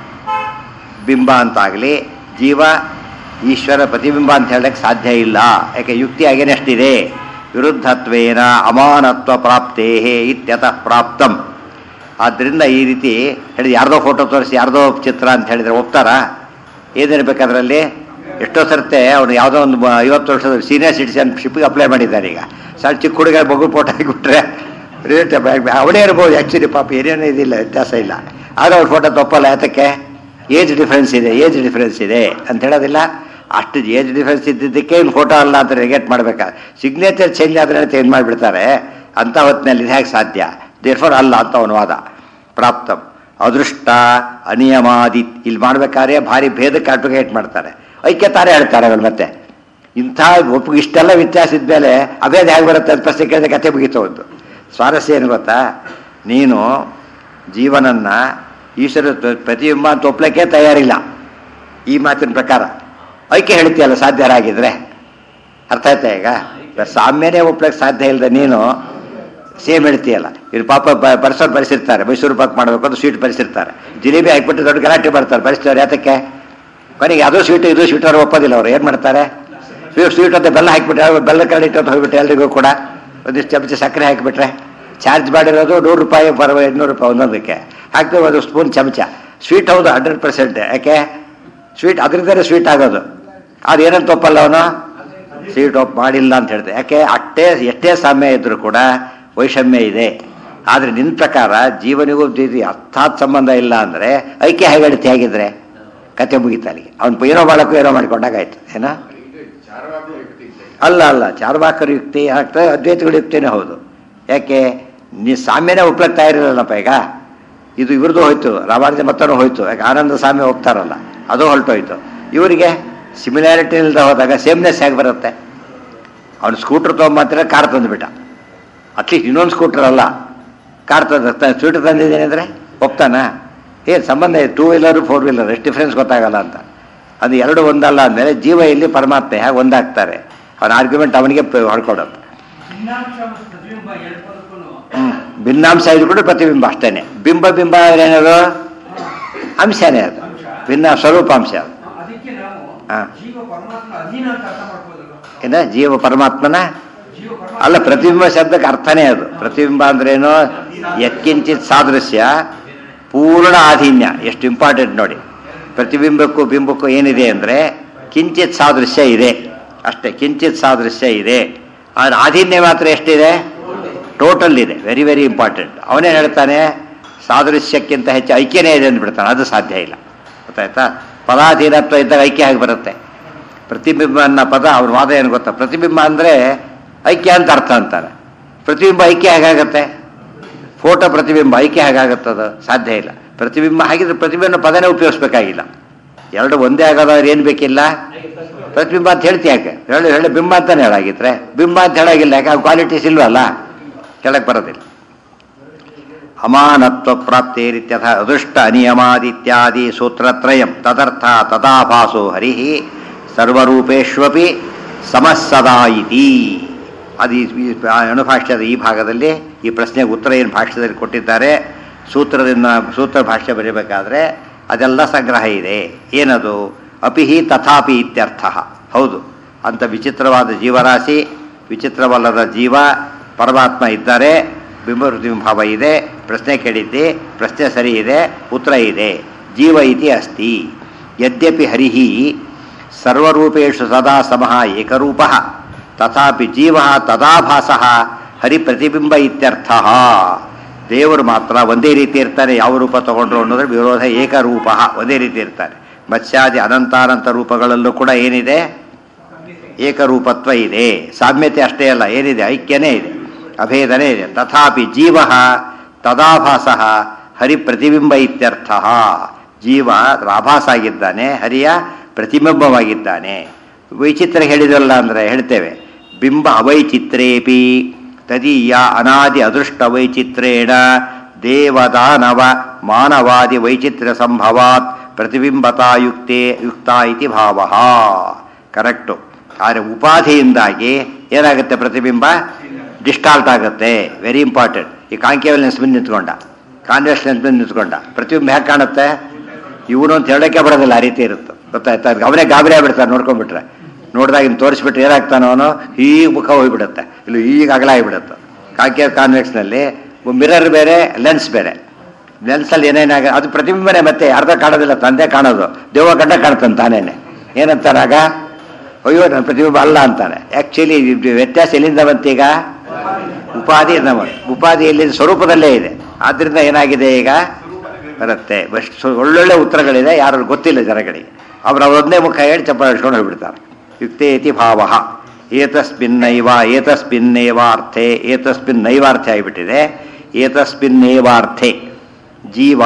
ಬಿಂಬ ಅಂತಾಗಲಿ ಜೀವ ಈಶ್ವರ ಪ್ರತಿಬಿಂಬ ಅಂತ ಹೇಳಕ್ಕೆ ಸಾಧ್ಯ ಇಲ್ಲ ಯಾಕೆ ಯುಕ್ತಿ ಅಗೇನೆಷ್ಟಿದೆ ವಿರುದ್ಧತ್ವೇನ ಅಮಾನತ್ವ ಪ್ರಾಪ್ತೇ ಇತ್ಯತಃ ಪ್ರಾಪ್ತಂ ಆದ್ದರಿಂದ ಈ ರೀತಿ ಹೇಳಿದ ಯಾರ್ದೋ ಫೋಟೋ ತೋರಿಸಿ ಯಾರ್ದೋ ಚಿತ್ರ ಅಂತ ಹೇಳಿದ್ರೆ ಒಪ್ತಾರಾ ಏನಿರ್ಬೇಕು ಅದರಲ್ಲಿ ಎಷ್ಟೋ ಸರ್ತೆ ಅವನು ಯಾವುದೋ ಒಂದು ಬ- ಐವತ್ತು ವರ್ಷದ ಸೀನಿಯರ್ ಸಿಟಿಸನ್ಶಿಪ್ಗೆ ಅಪ್ಲೈ ಮಾಡಿದ್ದಾನೆ ಈಗ ಸಣ್ಣ ಚಿಕ್ಕ ಹುಡುಗ ಮಗು ಫೋಟೋ ಹಾಕಿಬಿಟ್ರೆ ರೇಟ್ ಅವಳೇ ಇರ್ಬೋದು ಆ್ಯಕ್ಚುಲಿ ಪಾಪ ಏನೇನೂ ಇದಿಲ್ಲ ವ್ಯತ್ಯಾಸ ಇಲ್ಲ ಆದರೆ ಅವ್ರ ಫೋಟೋ ತಪ್ಪಲ್ಲ ಯಾತಕ್ಕೆ ಏಜ್ ಡಿಫ್ರೆನ್ಸ್ ಇದೆ ಏಜ್ ಡಿಫ್ರೆನ್ಸ್ ಇದೆ ಅಂತ ಹೇಳೋದಿಲ್ಲ ಅಷ್ಟು ಏಜ್ ಡಿಫ್ರೆನ್ಸ್ ಇದ್ದಿದ್ದಕ್ಕೆ ಇನ್ನು ಫೋಟೋ ಅಲ್ಲ ಅಂತ ರಿಗೆಟ್ ಮಾಡಬೇಕಾ ಸಿಗ್ನೇಚರ್ ಚೇಂಜ್ ಆದರೆ ಚೇಂಜ್ ಮಾಡಿಬಿಡ್ತಾರೆ ಅಂಥ ಹೊತ್ತಿನಲ್ಲಿ ಇದು ಹೇಗೆ ಸಾಧ್ಯ ದೇರ್ಫೋರ್ ಅಲ್ಲ ಅಂತ ಅವನ ವಾದ ಪ್ರಾಪ್ತಂ ಅದೃಷ್ಟ ಅನಿಯಮಾದಿ ಇಲ್ಲಿ ಮಾಡ್ಬೇಕಾದ್ರೆ ಭಾರಿ ಭೇದಕ್ಕೆ ಅಡ್ವೊಕೇಟ್ ಮಾಡ್ತಾರೆ ಐಕ್ಯ ತಾರೆ ಹೇಳ್ತಾರೆ ಅವ್ರು ಮತ್ತೆ ಇಂಥ ಒಪ್ಪಿಗೆ ಇಷ್ಟೆಲ್ಲ ವ್ಯತ್ಯಾಸ ಇದ್ಮೇಲೆ ಅಭೇದ ಹೇಗೆ ಬರುತ್ತೆ ಅಂತ ಪ್ರಶ್ನೆ ಕೇಳಿದ ಕತೆ ಮುಗೀತು ಒಂದು ಸ್ವಾರಸ್ಯ ಏನು ಗೊತ್ತಾ ನೀನು ಜೀವನನ್ನ ಈಶ್ವರ ಪ್ರತಿಬಿಂಬ ಅಂತ ಒಪ್ಲಿಕ್ಕೆ ತಯಾರಿಲ್ಲ ಈ ಮಾತಿನ ಪ್ರಕಾರ ಐಕ್ಯ ಹೇಳ್ತೀಯಲ್ಲ ಸಾಧ್ಯರಾಗಿದ್ರೆ ಅರ್ಥ ಆಯ್ತಾ ಈಗ ಸಾಮ್ಯನೇ ಒಪ್ಲಕ್ಕೆ ಸಾಧ್ಯ ಇಲ್ಲದೆ ನೀನು ಸೇಮ್ ಹೇಳ್ತೀಯಲ್ಲ ಇವ್ರು ಪಾಪ ಬರ್ಸೋರು ಬರೆಸಿರ್ತಾರೆ ಮೈಸೂರು ಪಾಕ್ ಮಾಡಬೇಕು ಅಂತ ಸ್ವೀಟ್ ಬರೆಸಿರ್ತಾರೆ ಜಿಲೇಬಿ ಹಾಕ್ಬಿಟ್ಟು ದೊಡ್ಡ ಗಲಾಟೆ ಮಾಡ್ತಾರೆ ಬರೆಸ್ತವ್ರು ಯಾತಕ್ಕೆ ಕೊನೆಗೆ ಅದು ಸ್ವೀಟ್ ಇದು ಸ್ವೀಟ್ ಅವ್ರು ಒಪ್ಪೋದಿಲ್ಲ ಅವ್ರು ಏನು ಮಾಡ್ತಾರೆ ಸ್ವೀಟ್ ಸ್ವೀಟ್ ಅಂತ ಬೆಲ್ಲ ಹಾಕ್ಬಿಟ್ರೆ ಬೆಲ್ಲ ಕರಡಿಟ್ಟು ಅಂತ ಹೋಗ್ಬಿಟ್ಟು ಎಲ್ರಿಗೂ ಕೂಡ ಒಂದಿಷ್ಟು ಚಮಚ ಸಕ್ಕರೆ ಹಾಕಿಬಿಟ್ರೆ ಚಾರ್ಜ್ ಮಾಡಿರೋದು ನೂರು ರೂಪಾಯಿ ಪರ ಇನ್ನೂರು ರೂಪಾಯಿ ಒಂದೊಂದಕ್ಕೆ ಹಾಕ್ತೇವೆ ಒಂದು ಸ್ಪೂನ್ ಚಮಚ ಸ್ವೀಟ್ ಹೌದು ಹಂಡ್ರೆಡ್ ಪರ್ಸೆಂಟ್ ಯಾಕೆ ಸ್ವೀಟ್ ಅದರಿಂದಲೇ ಸ್ವೀಟ್ ಆಗೋದು ಅದು ಏನಂತ ಒಪ್ಪಲ್ಲ ಅವನು ಸ್ವೀಟ್ ಒಪ್ ಮಾಡಿಲ್ಲ ಅಂತ ಹೇಳ್ದೆ ಯಾಕೆ ಅಷ್ಟೇ ಎಷ್ಟೇ ಸಾಮ್ಯ ಇದ್ರೂ ಕೂಡ ವೈಷಮ್ಯ ಇದೆ ಆದರೆ ನಿನ್ನ ಪ್ರಕಾರ ಜೀವನಿಗೂ ಜೀವಿ ಅರ್ಥಾತ್ ಸಂಬಂಧ ಇಲ್ಲ ಅಂದರೆ ಐಕ್ಯ ಹೇಗಡುತ್ತೆ ಹೇಗಿದ್ರೆ ಕತೆ ಮುಗೀತು ಅಲ್ಲಿಗೆ ಅವ್ನು ಏನೋ ಮಾಡೋಕ್ಕೂ ಏನೋ ಮಾಡ್ಕೊಂಡಾಗಾಯ್ತು ಏನೋ ಅಲ್ಲ ಅಲ್ಲ ಚಾರ್ವಾಕರ ಯುಕ್ತಿ ಆಗ್ತದೆ ಅದ್ವೈತಗಳ ಯುಕ್ತಿನೇ ಹೌದು ಯಾಕೆ ನೀ ಸಾಮ್ಯನೇ ಒಪ್ಲಕ್ತಾ ಇರಲಿಲ್ಲಪ್ಪ ಈಗ ಇದು ಇವ್ರದ್ದು ಹೋಯ್ತು ರಾಮಾನುಜ ಮತ್ತನೂ ಹೋಯ್ತು ಯಾಕೆ ಆನಂದ ಸಾಮ್ಯ ಹೋಗ್ತಾರಲ್ಲ ಅದು ಹೊರಟೋಯ್ತು ಇವರಿಗೆ ಸಿಮಿಲಾರಿಟಿ ಇಲ್ಲದೆ ಹೋದಾಗ ಸೇಮ್ನೆಸ್ ಹೇಗೆ ಬರುತ್ತೆ ಅವ್ನು ಸ್ಕೂಟ್ರ್ ತೊಗೊಂಬಂತಾರೆ ಕಾರ್ ತಂದುಬಿಟ್ಟ ಅಟ್ಲೀಸ್ಟ್ ಇನ್ನೊಂದು ಸ್ಕೂಟ್ರ್ ಅಲ್ಲ ಕಾರ್ ತಂದ ಸ್ಕೂಟ್ರ್ ತಂದಿದ್ದೇನೆ ಅಂದರೆ ಒಪ್ತಾನ ಏನು ಸಂಬಂಧ ಇದೆ ಟೂ ವೀಲರು ಫೋರ್ ವೀಲರ್ ಎಷ್ಟು ಡಿಫ್ರೆನ್ಸ್ ಗೊತ್ತಾಗಲ್ಲ ಅಂತ ಅದು ಎರಡು ಒಂದಲ್ಲ ಅಂದಮೇಲೆ ಜೀವ ಇಲ್ಲಿ ಪರಮಾತ್ಮ ಹೇಗೆ ಒಂದಾಗ್ತಾರೆ ಅವನ ಆರ್ಗ್ಯುಮೆಂಟ್ ಅವನಿಗೆ ಪ- ಹೊಡ್ಕೊಡೋದು ಭಿನ್ನಾಂಶ ಮತ್ತು ಪ್ರತಿಬಿಂಬ ಎರಡು ಪದಕ್ಕೂ ಹ್ಮ್. ಭಿನ್ನಾಂಶ ಇದು ಕೂಡ ಪ್ರತಿಬಿಂಬ ಅಷ್ಟೇನೆ ಬಿಂಬ ಬಿಂಬ ಅಂದ್ರೆ ಏನದು ಅಂಶನೇ ಅದು ಭಿನ್ನ ಸ್ವರೂಪಾಂಶ ಅದು ಅದಕ್ಕೆ ನಾವು ಹಾ. ಜೀವ ಪರಮಾತ್ಮ ಅಧೀನ ಅಂತ ಅರ್ಥ ಮಾಡ್ಬೋದಲ್ವ ಏನ ಜೀವ ಪರಮಾತ್ಮನ ಜೀವ ಪರಮಾತ್ಮ ಅಲ್ಲ ಪ್ರತಿಬಿಂಬ ಶಬ್ದಕ್ಕೆ ಅರ್ಥನೇ ಅದು ಪ್ರತಿಬಿಂಬ ಅಂದ್ರೇನು ಯತ್ಕಿಂಚಿತ್ ಸಾದೃಶ್ಯ ಪೂರ್ಣ ಆಧೀನ್ಯ ಎಷ್ಟು ಇಂಪಾರ್ಟೆಂಟ್ ನೋಡಿ ಪ್ರತಿಬಿಂಬಕ್ಕೂ ಬಿಂಬಕ್ಕೂ ಏನಿದೆ ಅಂದರೆ ಕಿಂಚಿತ್ ಸಾದೃಶ್ಯ ಇದೆ ಅಷ್ಟೇ ಕಿಂಚಿತ್ ಸಾದೃಶ್ಯ ಇದೆ ಆದರೆ ಆಧೀನ್ಯ ಮಾತ್ರ ಎಷ್ಟಿದೆ ಟೋಟಲ್ ಇದೆ ವೆರಿ ವೆರಿ ಇಂಪಾರ್ಟೆಂಟ್ ಅವನೇ ಹೇಳ್ತಾನೆ ಸಾದೃಶ್ಯಕ್ಕಿಂತ ಹೆಚ್ಚು ಐಕ್ಯನೇ ಇದೆ ಅಂದ್ಬಿಡ್ತಾನೆ ಅದು ಸಾಧ್ಯ ಇಲ್ಲ ಗೊತ್ತಾಯ್ತಾ ಪದಾಧೀನತ್ವ ಇದ್ದಾಗ ಐಕ್ಯ ಆಗಿ ಬರುತ್ತೆ ಪ್ರತಿಬಿಂಬ ಅನ್ನೋ ಪದ ಅವ್ರ ವಾದ ಏನು ಗೊತ್ತಾ ಪ್ರತಿಬಿಂಬ ಅಂದರೆ ಐಕ್ಯ ಅಂತ ಅರ್ಥ ಅಂತಾರೆ ಪ್ರತಿಬಿಂಬ ಐಕ್ಯ ಹೇಗಾಗತ್ತೆ ಫೋಟೋ ಪ್ರತಿಬಿಂಬ ಐಕ್ಯ ಹೇಗಾಗತ್ತದು ಸಾಧ್ಯ ಇಲ್ಲ ಪ್ರತಿಬಿಂಬ ಹಾಗಿದ್ರೆ ಪ್ರತಿಬಿಂಬ ಪದನೇ ಉಪಯೋಗಿಸ್ಬೇಕಾಗಿಲ್ಲ ಎರಡು ಒಂದೇ ಆಗೋದಾದ್ರೆ ಏನು ಬೇಕಿಲ್ಲ ಪ್ರತಿಬಿಂಬ ಅಂತ ಹೇಳ್ತಿ ಯಾಕೆ ಹೇಳಿ ಹೇಳಿ ಬಿಂಬ ಅಂತಾನೆ ಹೇಳಾಗಿದ್ರೆ ಬಿಂಬ ಅಂತ ಹೇಳಾಗಿಲ್ಲ ಯಾಕೆ ಕ್ವಾಲಿಟೀಸ್ ಇಲ್ವಲ್ಲ ಹೇಳಕ್ ಬರೋದಿಲ್ಲ ಅಮಾನತ್ವ ಪ್ರಾಪ್ತೇರಿತ್ಯಥ ಅದೃಷ್ಟ ಅನಿಯಮಾದಿತ್ಯಾದಿ ಸೂತ್ರತ್ರಯಂ ತದರ್ಥ ತದಾಭಾಸೋ ಹರಿ ಸರ್ವರೂಪೇಶ್ವಪಿ ಸಮಸ್ಸದಾ ಇತಿ ಅದು ಈ- ಈ ಅಣುಭಾಷ್ಯದ ಈ ಭಾಗದಲ್ಲಿ ಈ ಪ್ರಶ್ನೆಗೆ ಉತ್ತರ ಏನು ಭಾಷ್ಯದಲ್ಲಿ ಕೊಟ್ಟಿದ್ದಾರೆ ಸೂತ್ರದಿಂದ ಸೂತ್ರ ಭಾಷ್ಯ ಬರೀಬೇಕಾದ್ರೆ ಅದೆಲ್ಲ ಸಂಗ್ರಹ ಇದೆ ಏನದು ಅಪಿಹಿ ತಥಾಪಿ ಇತ್ಯರ್ಥ ಹೌದು ಅಂತ ವಿಚಿತ್ರವಾದ ಜೀವರಾಶಿ ವಿಚಿತ್ರವಲ್ಲದ ಜೀವ ಪರಮಾತ್ಮ ಇದ್ದಾರೆ ಬಿಂಬ ಭಾವ ಇದೆ ಪ್ರಶ್ನೆ ಕೇಳಿದ್ದೆ ಪ್ರಶ್ನೆ ಸರಿ ಇದೆ ಉತ್ತರ ಇದೆ ಜೀವ ಇತಿ ಅಸ್ತಿ ಯದ್ಯಪಿ ಹರಿಹಿ ಸರ್ವರೂಪೇಷು ಸದಾ ಸಮಃ ಏಕರೂಪ ತಥಾಪಿ ಜೀವ ತದಾಭಾಸ ಹರಿಪ್ರತಿಬಿಂಬ ಇತ್ಯರ್ಥ ದೇವರು ಮಾತ್ರ ಒಂದೇ ರೀತಿ ಇರ್ತಾನೆ ಯಾವ ರೂಪ ತಗೊಂಡ್ರು ಅನ್ನೋದ್ರ ವಿರೋಧ ಏಕರೂಪ ಒಂದೇ ರೀತಿ ಇರ್ತಾನೆ ಮತ್ಸ್ಯಾದಿ ಅನಂತಾನಂತ ರೂಪಗಳಲ್ಲೂ ಕೂಡ ಏನಿದೆ ಏಕರೂಪತ್ವ ಇದೆ ಸಾಮ್ಯತೆ ಅಷ್ಟೇ ಅಲ್ಲ ಏನಿದೆ ಐಕ್ಯನೇ ಇದೆ ಅಭೇದನೇ ಇದೆ ತಥಾಪಿ ಜೀವ ತದಾಭಾಸ ಹರಿ ಪ್ರತಿಬಿಂಬ ಇತ್ಯರ್ಥ ಜೀವ ಆಭಾಸ ಆಗಿದ್ದಾನೆ ಹರಿಯ ಪ್ರತಿಬಿಂಬವಾಗಿದ್ದಾನೆ ವೈಚಿತ್ರ ಹೇಳಿದಲ್ಲ ಅಂದರೆ ಹೇಳ್ತೇವೆ ಬಿಂಬ ಅವೈಚಿತ್ರೇಪಿ ತದೀಯ ಅನಾದಿ ಅದೃಷ್ಟ ವೈಚಿತ್ರೇಣ ದೇವದಾನವ ಮಾನವಾದಿ ವೈಚಿತ್ರ್ಯ ಸಂಭವಾತ್ ಪ್ರತಿಬಿಂಬತಾಯುಕ್ತೆ ಯುಕ್ತ ಇತಿ ಭಾವ ಕರೆಕ್ಟು ಆದರೆ ಉಪಾಧಿಯಿಂದಾಗಿ ಏನಾಗುತ್ತೆ ಪ್ರತಿಬಿಂಬ ಡಿಸ್ಟಾಲ್ಟ್ ಆಗುತ್ತೆ ವೆರಿ ಇಂಪಾರ್ಟೆಂಟ್ ಈ ಕಾಂಕೇವಲ್ ಲೆನ್ಸ್ ಬಂದು ನಿಂತ್ಕೊಂಡ ಕಾನ್ವೆಸ್ ಲೆನ್ಸ್ ಬಂದು ನಿಂತ್ಕೊಂಡ ಪ್ರತಿಬಿಂಬ ಹೇಗೆ ಕಾಣುತ್ತೆ ಇವನು ಅಂತ ಹೇಳೋಕ್ಕೆ ಬರೋದಿಲ್ಲ ಆ ರೀತಿ ಇರುತ್ತೆ ಗೊತ್ತಾಯ್ತಾ ಅದಕ್ಕೆ ಅವನೇ ಗಾಬರಿ ಆಗ್ಬಿಡ್ತಾನೆ ನೋಡ್ಕೊಂಡ್ಬಿಟ್ರೆ ನೋಡಿದಾಗ ಇನ್ನು ತೋರಿಸ್ಬಿಟ್ರೆ ಏನಾಗ್ತಾನೋ ಅವನು ಈಗ ಮುಖ ಹೋಗ್ಬಿಡುತ್ತೆ ಇಲ್ಲಿ ಈಗ ಅಗಲ ಆಗಿಬಿಡುತ್ತೆ ಕಾಂಕೇವ್ ಕಾನ್ವೆಕ್ಸ್ನಲ್ಲಿ ಮಿರರ್ ಬೇರೆ ಲೆನ್ಸ್ ಬೇರೆ ಲೆನ್ಸಲ್ಲಿ ಏನೇನಾಗ ಅದು ಪ್ರತಿಬಿಂಬನೇ ಮತ್ತೆ ಅರ್ಧ ಕಾಣೋದಿಲ್ಲ ತಂದೆ ಕಾಣೋದು ದೇವ ಗಡ್ಡ ಕಾಣ್ತಾನೆ ತಾನೇನೆ ಏನಂತಾನಾಗ ಅಯ್ಯೋ ನನ್ನ ಪ್ರತಿಬಿಂಬ ಅಲ್ಲ ಅಂತಾನೆ ಆ್ಯಕ್ಚುಲಿ ವ್ಯತ್ಯಾಸ ಎಲ್ಲಿಂದ ಬಂತೀಗ ಉಪಾಧಿ ನಮ್ಮ ಉಪಾಧಿ ಎಲ್ಲಿ ಸ್ವರೂಪದಲ್ಲೇ ಇದೆ ಆದ್ದರಿಂದ ಏನಾಗಿದೆ ಈಗ ಬರುತ್ತೆ ಬಸ್- ಸೊ- ಒಳ್ಳೊಳ್ಳೆ ಉತ್ತರಗಳಿದೆ ಯಾರು ಗೊತ್ತಿಲ್ಲ ಜನಗಳಿಗೆ ಅವ್ರು ಅವರೊಂದೇ ಮುಖ ಹೇಳಿ ಚಪ್ಪಲ ಹಿಡ್ಕೊಂಡು ಹೋಗ್ಬಿಡ್ತಾರೆ ಯುಕ್ತೇತಿ ಭಾವ ಏತಸ್ಮಿನ್ನೈವ ಏತಸ್ಮಿನ್ನೇವ ಅರ್ಥೆ ಏತಸ್ಮಿನ್ನೈವ ಅರ್ಥ ಆಗಿಬಿಟ್ಟಿದೆ ಏತಸ್ಮಿನ್ನೇವಾರ್ಥೆ ಜೀವ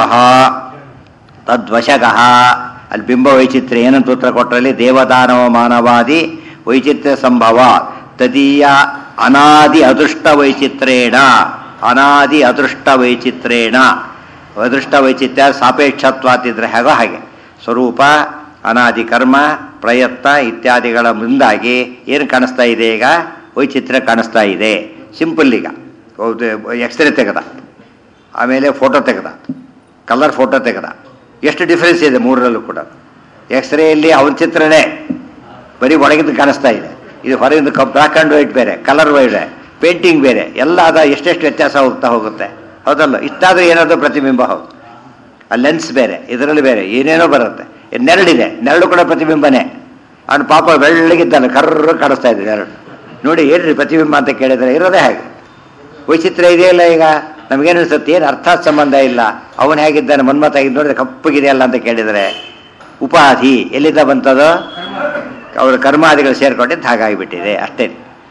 ತದ್ವಶಗಃ ಅಲ್ಲಿ ಬಿಂಬ ವೈಚಿತ್ರ್ಯ ಏನಂತ ಉತ್ತರ ಕೊಟ್ಟರಲ್ಲಿ ದೇವದಾನವ ಮಾನವಾದಿ ವೈಚಿತ್ರ್ಯ ಸಂಭವ ತದೀಯ ಅನಾದಿ ಅದೃಷ್ಟ ವೈಚಿತ್ರೇಣ ಅನಾದಿ ಅದೃಷ್ಟ ವೈಚಿತ್ರೇಣ ಅದೃಷ್ಟ ವೈಚಿತ್ರ್ಯ ಸಾಪೇಕ್ಷತ್ವಾತಿದ್ರೆ ಹೇಗೋ ಹಾಗೆ ಸ್ವರೂಪ ಅನಾದಿ ಕರ್ಮ ಪ್ರಯತ್ನ ಇತ್ಯಾದಿಗಳ ಮುಂದಾಗಿ ಏನು ಕಾಣಿಸ್ತಾ ಇದೆ ಈಗ ವೈಚಿತ್ರ್ಯ ಕಾಣಿಸ್ತಾ ಇದೆ ಸಿಂಪಲ್ ಈಗ ಎಕ್ಸ್ರೇ ತೆಗೆದ ಆಮೇಲೆ ಫೋಟೋ ತೆಗೆದ ಕಲರ್ ಫೋಟೋ ತೆಗೆದ ಎಷ್ಟು ಡಿಫ್ರೆನ್ಸ್ ಇದೆ ಮೂರರಲ್ಲೂ ಕೂಡ ಎಕ್ಸ್ರೇಯಲ್ಲಿ ಅವನ ಚಿತ್ರನೇ ಬರೀ ಒಳಗಿಂದ ಕಾಣಿಸ್ತಾ ಇದೆ ಇದು ಹೊರಗಿಂದ ಕಪ್ ಬ್ಲ್ಯಾಕ್ ಆ್ಯಂಡ್ ವೈಟ್ ಬೇರೆ ಕಲರ್ ವೈಟ್ ಪೇಂಟಿಂಗ್ ಬೇರೆ ಎಲ್ಲ ಅದ ಎಷ್ಟೆಷ್ಟು ವ್ಯತ್ಯಾಸ ಹೋಗ್ತಾ ಹೋಗುತ್ತೆ ಹೌದಲ್ಲ ಇಷ್ಟಾದರೂ ಏನಾದರೂ ಪ್ರತಿಬಿಂಬ ಹೌದು ಆ ಲೆನ್ಸ್ ಬೇರೆ ಇದರಲ್ಲಿ ಬೇರೆ ಏನೇನೋ ಬರುತ್ತೆ ಈ ನೆರಳಿದೆ ನೆರಳು ಕೂಡ ಪ್ರತಿಬಿಂಬನೇ ಅವನು ಪಾಪ ಬೆಳ್ಳಗಿದ್ದಾನೆ ಕರ್ರ ಕಾಣಿಸ್ತಾ ಇದೆ ನೆರಳು ನೋಡಿ ಏನ್ರಿ ಪ್ರತಿಬಿಂಬ ಅಂತ ಕೇಳಿದರೆ ಇರೋದೇ ಹಾಗೆ ವೈಚಿತ್ರ್ಯ ಇದೆಯಲ್ಲ ಈಗ ನಮಗೇನು ಅನಿಸುತ್ತೆ ಏನು ಅರ್ಥ ಸಂಬಂಧ ಇಲ್ಲ ಅವನು ಹೇಗಿದ್ದಾನೆ ಮನ್ಮತ ಆಗಿದ್ದು ನೋಡಿದ್ರೆ ಕಪ್ಪಗಿದೆಯಲ್ಲ ಅಂತ ಕೇಳಿದರೆ ಉಪಾಧಿ ಎಲ್ಲಿಂದ ಬಂತದು ಅವರ ಕರ್ಮಾದಿಗಳು ಸೇರ್ಕೊಂಡಿದ್ದು ಹಾಗಾಗಿಬಿಟ್ಟಿದೆ ಅಷ್ಟೇ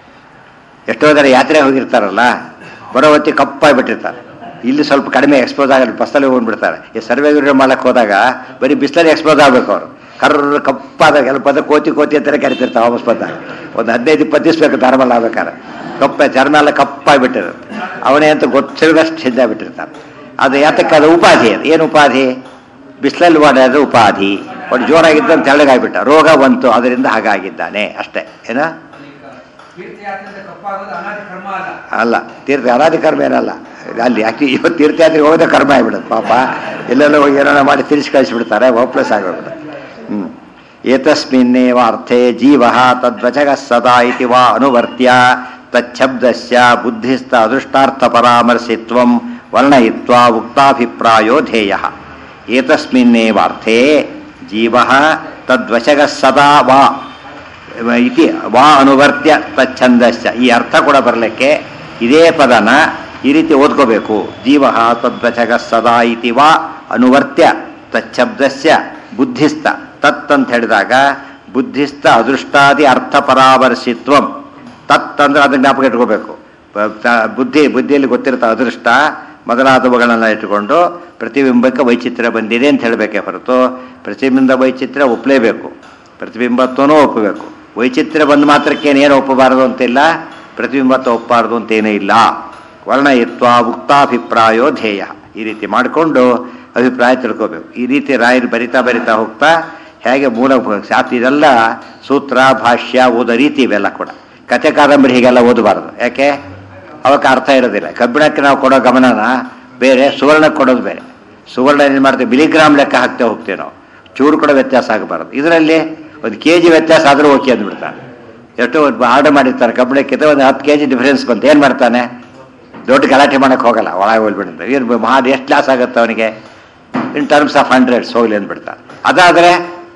ಎಷ್ಟೋ ಜನ ಯಾತ್ರೆ ಹೋಗಿರ್ತಾರಲ್ಲ ಬರೋ ಹೊತ್ತಿಗೆ ಕಪ್ಪಾಗಿಬಿಟ್ಟಿರ್ತಾರೆ ಇಲ್ಲಿ ಸ್ವಲ್ಪ ಕಡಿಮೆ ಎಕ್ಸ್ಪೋಸ್ ಆಗಲ್ಲ ಬಸ್ಸಲ್ಲಿ ಹೋಗ್ಬಿಡ್ತಾರೆ ಈ ಸರ್ವೆ ಗಿರ್ವೆ ಮಾಡಕ್ಕೆ ಹೋದಾಗ ಬರೀ ಬಿಸಿಲಲ್ಲಿ ಎಕ್ಸ್ಪೋಸ್ ಆಗಬೇಕು ಅವರು ಕರ್ರ ಕಪ್ಪಾದಾಗ ಎಲ್ಲ ಪದ ಕೋತಿ ಕೋತಿ ಅಂತಾನೆ ಕರಿತಿರ್ತಾರೆ ವಾಪಸ್ ಬಂದಾಗ ಒಂದು ಹದಿನೈದು ಇಪ್ಪತ್ತು ದಿವಸ ಬೇಕು ಧಾರಮಲ್ಲ ಆಗ್ಬೇಕಾದ್ರೆ ಕಪ್ಪ ಚರ್ಮ ಎಲ್ಲ ಕಪ್ಪಾಗಿಬಿಟ್ಟಿರುತ್ತೆ ಅವನೇ ಅಂತ ಗೊತ್ತಿರೋದಷ್ಟು ಹಿಂದಾಗ್ಬಿಟ್ಟಿರ್ತಾನೆ ಅದು ಯಾತಕ್ಕೆ ಅದು ಉಪಾಧಿ ಅದು ಏನು ಉಪಾಧಿ ಬಿಸಿಲಲ್ಲಿ ಓಡಾದ್ರೆ ಉಪಾಧಿ ಒಟ್ಟು ಜೋರಾಗಿದ್ದಂತ ತೆಳ್ಳಗಾಗ್ಬಿಟ್ಟ ರೋಗ ಬಂತು ಅದರಿಂದ ಹಾಗಾಗಿದ್ದಾನೆ ಅಷ್ಟೇ ಏನ ತೀರ್ಥಯಾತ್ರೆಯಿಂದ ಕಪ್ಪಾಗೋದು ಅನಾದಿ ಕರ್ಮ ಅಲ್ಲ ಅಲ್ಲ ತೀರ್ಥ ಅನಾದಿ ಕರ್ಮ ಏನಲ್ಲ ಅಲ್ಲಿ ಯಾಕೆ ಇವತ್ತು ತೀರ್ಥಯಾತ್ರೆಗೆ ಹೋಗೋದೇ ಕರ್ಮ ಆಗಿಬಿಡುತ್ತೆ ಪಾಪ ಎಲ್ಲೆಲ್ಲೋ ಹೋಗಿ ಏನೋ ಮಾಡಿ ತಿರ್ಸಿ ಕಳಿಸ್ಬಿಡ್ತಾರೆ ಹೋಪ್ಲೆಸ್ ಆಗೋಗ್ಬಿಡುತ್ತೆ ಹ್ಞೂ ಏತಸ್ಮಿನ್ನೇವ ಅರ್ಥೇ ಜೀವ ತದ್ವಚಗ ಸದಾ ಇತಿ ವಾ ಅನುವರ್ತ್ಯ ತಚ್ಛಬ್ದಸ್ಯ ಬುದ್ಧಿಸ್ಥ ಅದೃಷ್ಟಾರ್ಥ ಪರಾಮರ್ಶಿತ್ವಂ ವರ್ಣಯಿತ್ವಾ ಉಕ್ತಾಭಿಪ್ರಾಯೋ ಧ್ಯೇಯ ಏತಸ್ಮಿನ್ನೇವ ಅರ್ಥೇ ಜೀವ ತದ್ವಚಗ ಸದಾ ವಾ ಇತಿ ವಾ ಅನುವರ್ತ್ಯ ತಚ್ಛಂದಸ್ಯ ಈ ಅರ್ಥ ಕೂಡ ಬರಲಿಕ್ಕೆ ಇದೇ ಪದನ ಈ ರೀತಿ ಓದ್ಕೋಬೇಕು ಜೀವ ತದ್ವಚಗ ಸದಾ ಇತಿ ವಾ ಅನುವರ್ತ್ಯ ತಚ್ಛಬ್ದಸ್ಯ ಬುದ್ಧಿಸ್ಥ ತತ್ ಅಂತ ಹೇಳಿದಾಗ ಬುದ್ಧಿಸ್ಥ ಅದೃಷ್ಟಾದಿ ಅರ್ಥ ಪರಾಮರ್ಶಿತ್ವಂ ತತ್ ಅಂದ್ರೆ ಅದನ್ನ ಜ್ಞಾಪಕ ಇಟ್ಕೋಬೇಕು ಪ- ತ- ಬುದ್ಧಿ ಬುದ್ಧಿಯಲ್ಲಿ ಗೊತ್ತಿರ್ತ ಅದೃಷ್ಟ ಮೊದಲಾದವುಗಳನ್ನ ಇಟ್ಟುಕೊಂಡು ಪ್ರತಿಬಿಂಬಕ್ಕೆ ವೈಚಿತ್ರ್ಯ ಬಂದಿದೆ ಅಂತ ಹೇಳಬೇಕೆ ಹೊರತು ಪ್ರತಿಬಿಂಬ ವೈಚಿತ್ರ್ಯ ಒಪ್ಪಲೇಬೇಕು ಪ್ರತಿಬಿಂಬತ್ವನೂ ಒಪ್ಪಬೇಕು ವೈಚಿತ್ರ್ಯ ಬಂದ ಮಾತ್ರಕ್ಕೇನೇನು ಒಪ್ಪಬಾರದು ಅಂತಿಲ್ಲ ಪ್ರತಿಬಿಂಬತ್ವ ಒಪ್ಪಬಾರದು ಅಂತೇನೂ ಇಲ್ಲ ವರ್ಣಯಿತ್ವ ಉಕ್ತಾಭಿಪ್ರಾಯೋ ಧ್ಯೇಯ ಈ ರೀತಿ ಮಾಡಿಕೊಂಡು ಅಭಿಪ್ರಾಯ ತಿಳ್ಕೋಬೇಕು ಈ ರೀತಿ ರಾಯರು ಬರಿತಾ ಬರಿತಾ ಹೋಗ್ತಾ ಹೇಗೆ ಮೂಲ ಶಾಸ್ತ್ರ ಇದೆಲ್ಲ ಸೂತ್ರ ಭಾಷ್ಯ ಓದೋ ರೀತಿ ಇವೆಲ್ಲ ಕೂಡ ಕಥೆ ಕಾದಂಬರಿ ಹೀಗೆಲ್ಲ ಓದಬಾರದು ಯಾಕೆ ಅವಕ್ಕೆ ಅರ್ಥ ಇರೋದಿಲ್ಲ ಕಬ್ಬಿಣಕ್ಕೆ ನಾವು ಕೊಡೋ ಗಮನನ ಬೇರೆ ಸುವರ್ಣಕ್ಕೆ ಕೊಡೋದು ಬೇರೆ ಸುವರ್ಣ ಏನು ಮಾಡ್ತೀವಿ ಮಿಲಿಗ್ರಾಮ್ ಲೆಕ್ಕ ಹಾಕ್ತಾ ಹೋಗ್ತೀವಿ ನಾವು ಚೂರು ಕೂಡ ವ್ಯತ್ಯಾಸ ಆಗಬಾರದು ಇದರಲ್ಲಿ ಒಂದು ಕೆ ಜಿ ವ್ಯತ್ಯಾಸ ಆದರೂ ಓಕೆ ಅಂದ್ಬಿಡ್ತಾನೆ ಎಷ್ಟು ಆರ್ಡರ್ ಮಾಡಿರ್ತಾರೆ ಕಬ್ಬಿಣಕ್ಕಿಂತ ಒಂದು ಹತ್ತು ಕೆ ಜಿ ಡಿಫ್ರೆನ್ಸ್ ಬಂತು ಏನು ಮಾಡ್ತಾನೆ ದೊಡ್ಡ ಗಲಾಟೆ ಮಾಡೋಕ್ಕೆ ಹೋಗಲ್ಲ ಒಳಗೆ ಹೋಗ್ಬಿಡುತ್ತೆ ಏನು ಮಾಡಿ ಎಷ್ಟು ಲಾಸ್ ಆಗುತ್ತೆ ಅವನಿಗೆ ಇನ್ ಟರ್ಮ್ಸ್ ಆಫ್ ಹಂಡ್ರೆಡ್ಸ್ ಹೋಗ್ಲಿ ಅಂದ್ಬಿಡ್ತಾನೆ ಅದಾದರೆ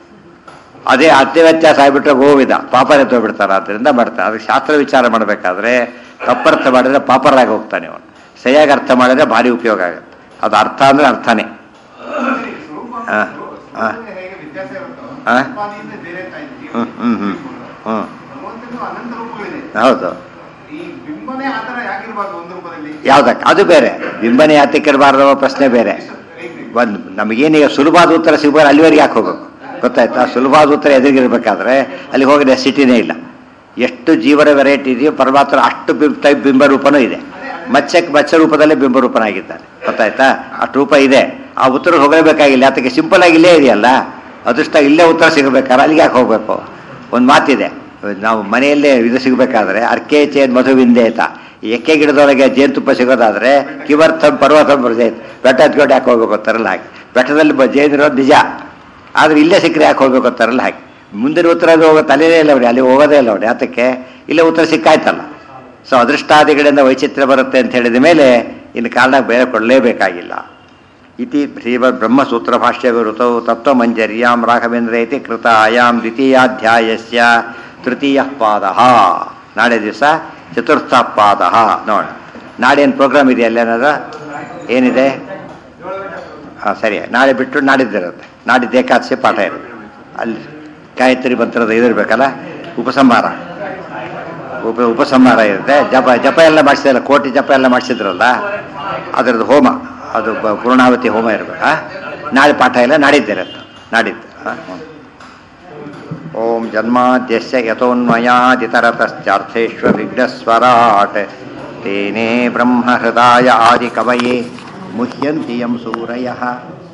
ಅದೇ ಅತಿ ವ್ಯತ್ಯಾಸ ಆಗಿಬಿಟ್ರೆ ಗೋವಿದ ಪಾಪರ ಎತ್ತೋಗ್ಬಿಡ್ತಾರೆ ಆದ್ದರಿಂದ ಮಾಡ್ತಾರೆ ಅದಕ್ಕೆ ಶಾಸ್ತ್ರ ವಿಚಾರ ಮಾಡಬೇಕಾದ್ರೆ ತಪ್ಪರ್ಥ ಮಾಡಿದ್ರೆ ಪಾಪರಾಗಿ ಹೋಗ್ತಾನೆ ಅವನು ಸರಿಯಾಗಿ ಅರ್ಥ ಮಾಡಿದ್ರೆ ಭಾರಿ ಉಪಯೋಗ ಆಗುತ್ತೆ ಅದು ಅರ್ಥ ಅಂದರೆ ಅರ್ಥನೇ ಹಾ, ಹಾ. ಹೇಗೆ ವ್ಯತ್ಯಾಸ ಇರುತ್ತೋ ಹಾ? ಉಪಾದಿಯಿಂದ ಬೇರೆ ತ- ಜೀವ- ಹ್ಮ್, ಹ್ಮ್, ಹ್ಮ್. ಹ್ಮ್. ಭಗವಂತನಿಗೂ ಅನಂತ ರೂಪಗಳಿದೆ ಹೌದು ಈ ಬಿಂಬನೇ ಆತರ ಯಾಕಿರ್ಬಾರ್ದು ಒಂದು ರೂಪದಲ್ಲಿ ಯಾವ್ದಕ್ಕೆ ಅದು ಬೇರೆ ಬಿಂಬನೆ ಯಾತಕ್ಕಿರಬಾರ್ದು ಅನ್ನೋ ಪ್ರಶ್ನೆ ಬೇರೆ ಒಂದು ನಮಗೇನೀಗ ಸುಲಭವಾದ ಉತ್ತರ ಸಿಗ್ಬೋದು ಅಲ್ಲಿವರೆಗೆ ಯಾಕೆ ಹೋಗ್ಬೇಕು ಗೊತ್ತಾಯ್ತಾ ಸುಲಭವಾದ ಉತ್ತರ ಎದುರಿಗಿರ್ಬೇಕಾದ್ರೆ ಅಲ್ಲಿ ಹೋಗಿ ಸಿಟಿನೇ ಇಲ್ಲ ಎಷ್ಟು ಜೀವನ ವೆರೈಟಿ ಇದೆಯೋ ಪರಮಾತ್ಮ ಅಷ್ಟು ಬಿಂ ಟೈಪ್ ಬಿಂಬ ರೂಪನೂ ಇದೆ ಮತ್ಸ್ಯಕ್ಕೆ ಮತ್ಸ್ಯ ರೂಪದಲ್ಲೇ ಬಿಂಬ ರೂಪನಾಗಿದ್ದಾನೆ ಗೊತ್ತಾಯ್ತಾ ಅಷ್ಟು ರೂಪ ಇದೆ ಆ ಉತ್ತರ ಹೋಗಲೇಬೇಕಾಗಿಲ್ಲ ಅದಕ್ಕೆ ಸಿಂಪಲ್ ಆಗಿ ಇಲ್ಲೇ ಇದೆಯಲ್ಲ ಅದೃಷ್ಟ ಇಲ್ಲೇ ಉತ್ತರ ಸಿಗಬೇಕಾದ್ರೆ ಅಲ್ಲಿಗೆ ಯಾಕೆ ಹೋಗ್ಬೇಕು ಒಂದು ಮಾತಿದೆ ನಾವು ಮನೆಯಲ್ಲೇ ಇದು ಸಿಗಬೇಕಾದ್ರೆ ಅರ್ಕೆ ಚೇನ್ ಮಧುವಿಂದೇತ ಈ ಎಕ್ಕೆ ಗಿಡದೊಳಗೆ ಜೇನುತುಪ್ಪ ಸಿಗೋದಾದ್ರೆ ಕಿವರ್ಥಂ ಪರ್ವತಂ ಬರ್ಜೈತ್ ಬೆಟ್ಟ ಹತ್ಕೊಂಡು ಯಾಕೆ ಹೋಗ್ಬೇಕು ಅಂತಾರಲ್ಲ ಹಾಗೆ ಬೆಟ್ಟದಲ್ಲಿ ಬ- ಜೇನಿರೋದು ನಿಜ ಆದ್ರೆ ಇಲ್ಲೇ ಸಿಕ್ಕರೆ ಯಾಕೆ ಹೋಗ್ಬೇಕು ಅಂತಾರಲ್ಲ ಹಾಗೆ ಮುಂದಿನ ಉತ್ತರ ಅದು ಹೋಗೋ ತಲೆನೇ ಇಲ್ಲ ಅವ್ರಿ ಅಲ್ಲಿ ಹೋಗೋದೇ ಇಲ್ಲ ಅವ್ರಿ ಯಾತಕ್ಕೆ ಇಲ್ಲೇ ಉತ್ತರ ಸಿಕ್ಕಾಯ್ತಲ್ಲ ಸೊ ಅದೃಷ್ಟಾದಿಗಳಿಂದ ವೈಚಿತ್ರ್ಯ ಬರುತ್ತೆ ಅಂತ ಹೇಳಿದ ಮೇಲೆ ಇನ್ನು ಕಾರಣ ಬೇರೆ ಕೊಡಲೇಬೇಕಾಗಿಲ್ಲ ಇತಿ ಶ್ರೀಮದ್ ಬ್ರಹ್ಮಸೂತ್ರ ಭಾಷ್ಯ ವಿರುತೌ ತತ್ವಮಂಜರ್ಯಾಂ ರಾಘವೇಂದ್ರ ಇತಿ ಕೃತ ಆಯಾಂ ದ್ವಿತೀಯಾಧ್ಯಾಯಸ್ಯ ತೃತೀಯ ಪಾದ ನಾಳೆ ದಿವಸ ಚತುರ್ಥ ಪಾದ ನೋಡಿ ನಾಳೆ ಏನು ಪ್ರೋಗ್ರಾಮ್ ಇದೆ ಅಲ್ಲೇನಾದ್ರು ಏನಿದೆ ಹಾಂ ಸರಿ ನಾಳೆ ಬಿಟ್ಟು ನಾಡಿದ್ದಿರುತ್ತೆ ನಾಡಿದ್ದು ಏಕಾದಶಿ ಪಾಠ ಇರುತ್ತೆ ಅಲ್ಲಿ ಗಾಯತ್ರಿ ಮಂತ್ರದ ಇದಿರ್ಬೇಕಲ್ಲ ಉಪಸಂಹಾರ ಉಪ ಉಪಸಂಹಾರ ಇರುತ್ತೆ ಜಪ ಜಪ ಎಲ್ಲ ಮಾಡಿಸಿದ್ರಲ್ಲ ಕೋಟಿ ಜಪ ಎಲ್ಲ ಮಾಡಿಸಿದ್ರಲ್ಲ ಅದರದ್ದು ಹೋಮ ಅದು ಬ- ಪೂರ್ಣಾವತಿ ಹೋಮ ಇರಬೇಕಾ ನಾಳೆ ಪಾಠ ಎಲ್ಲ ನಾಡಿದ್ದಿರುತ್ತೆ ನಾಡಿದ್ದು ಆ, ಹ್ಮ್. ಓಂ ಜನ್ಮಾದ್ಯಸ್ಯ ಯಥೋನ್ಮಯಾದಿತರತಶ್ಚಾರ್ಥೇಶ್ವ ವಿಘ್ನಸ್ವರಾಟ್ ತೇನೇ ಬ್ರಹ್ಮಹೃದಾಯ ಆದಿಕವಯೇ ಮುಹ್ಯಂತಿ ಯಂ ಸೂರಯಃ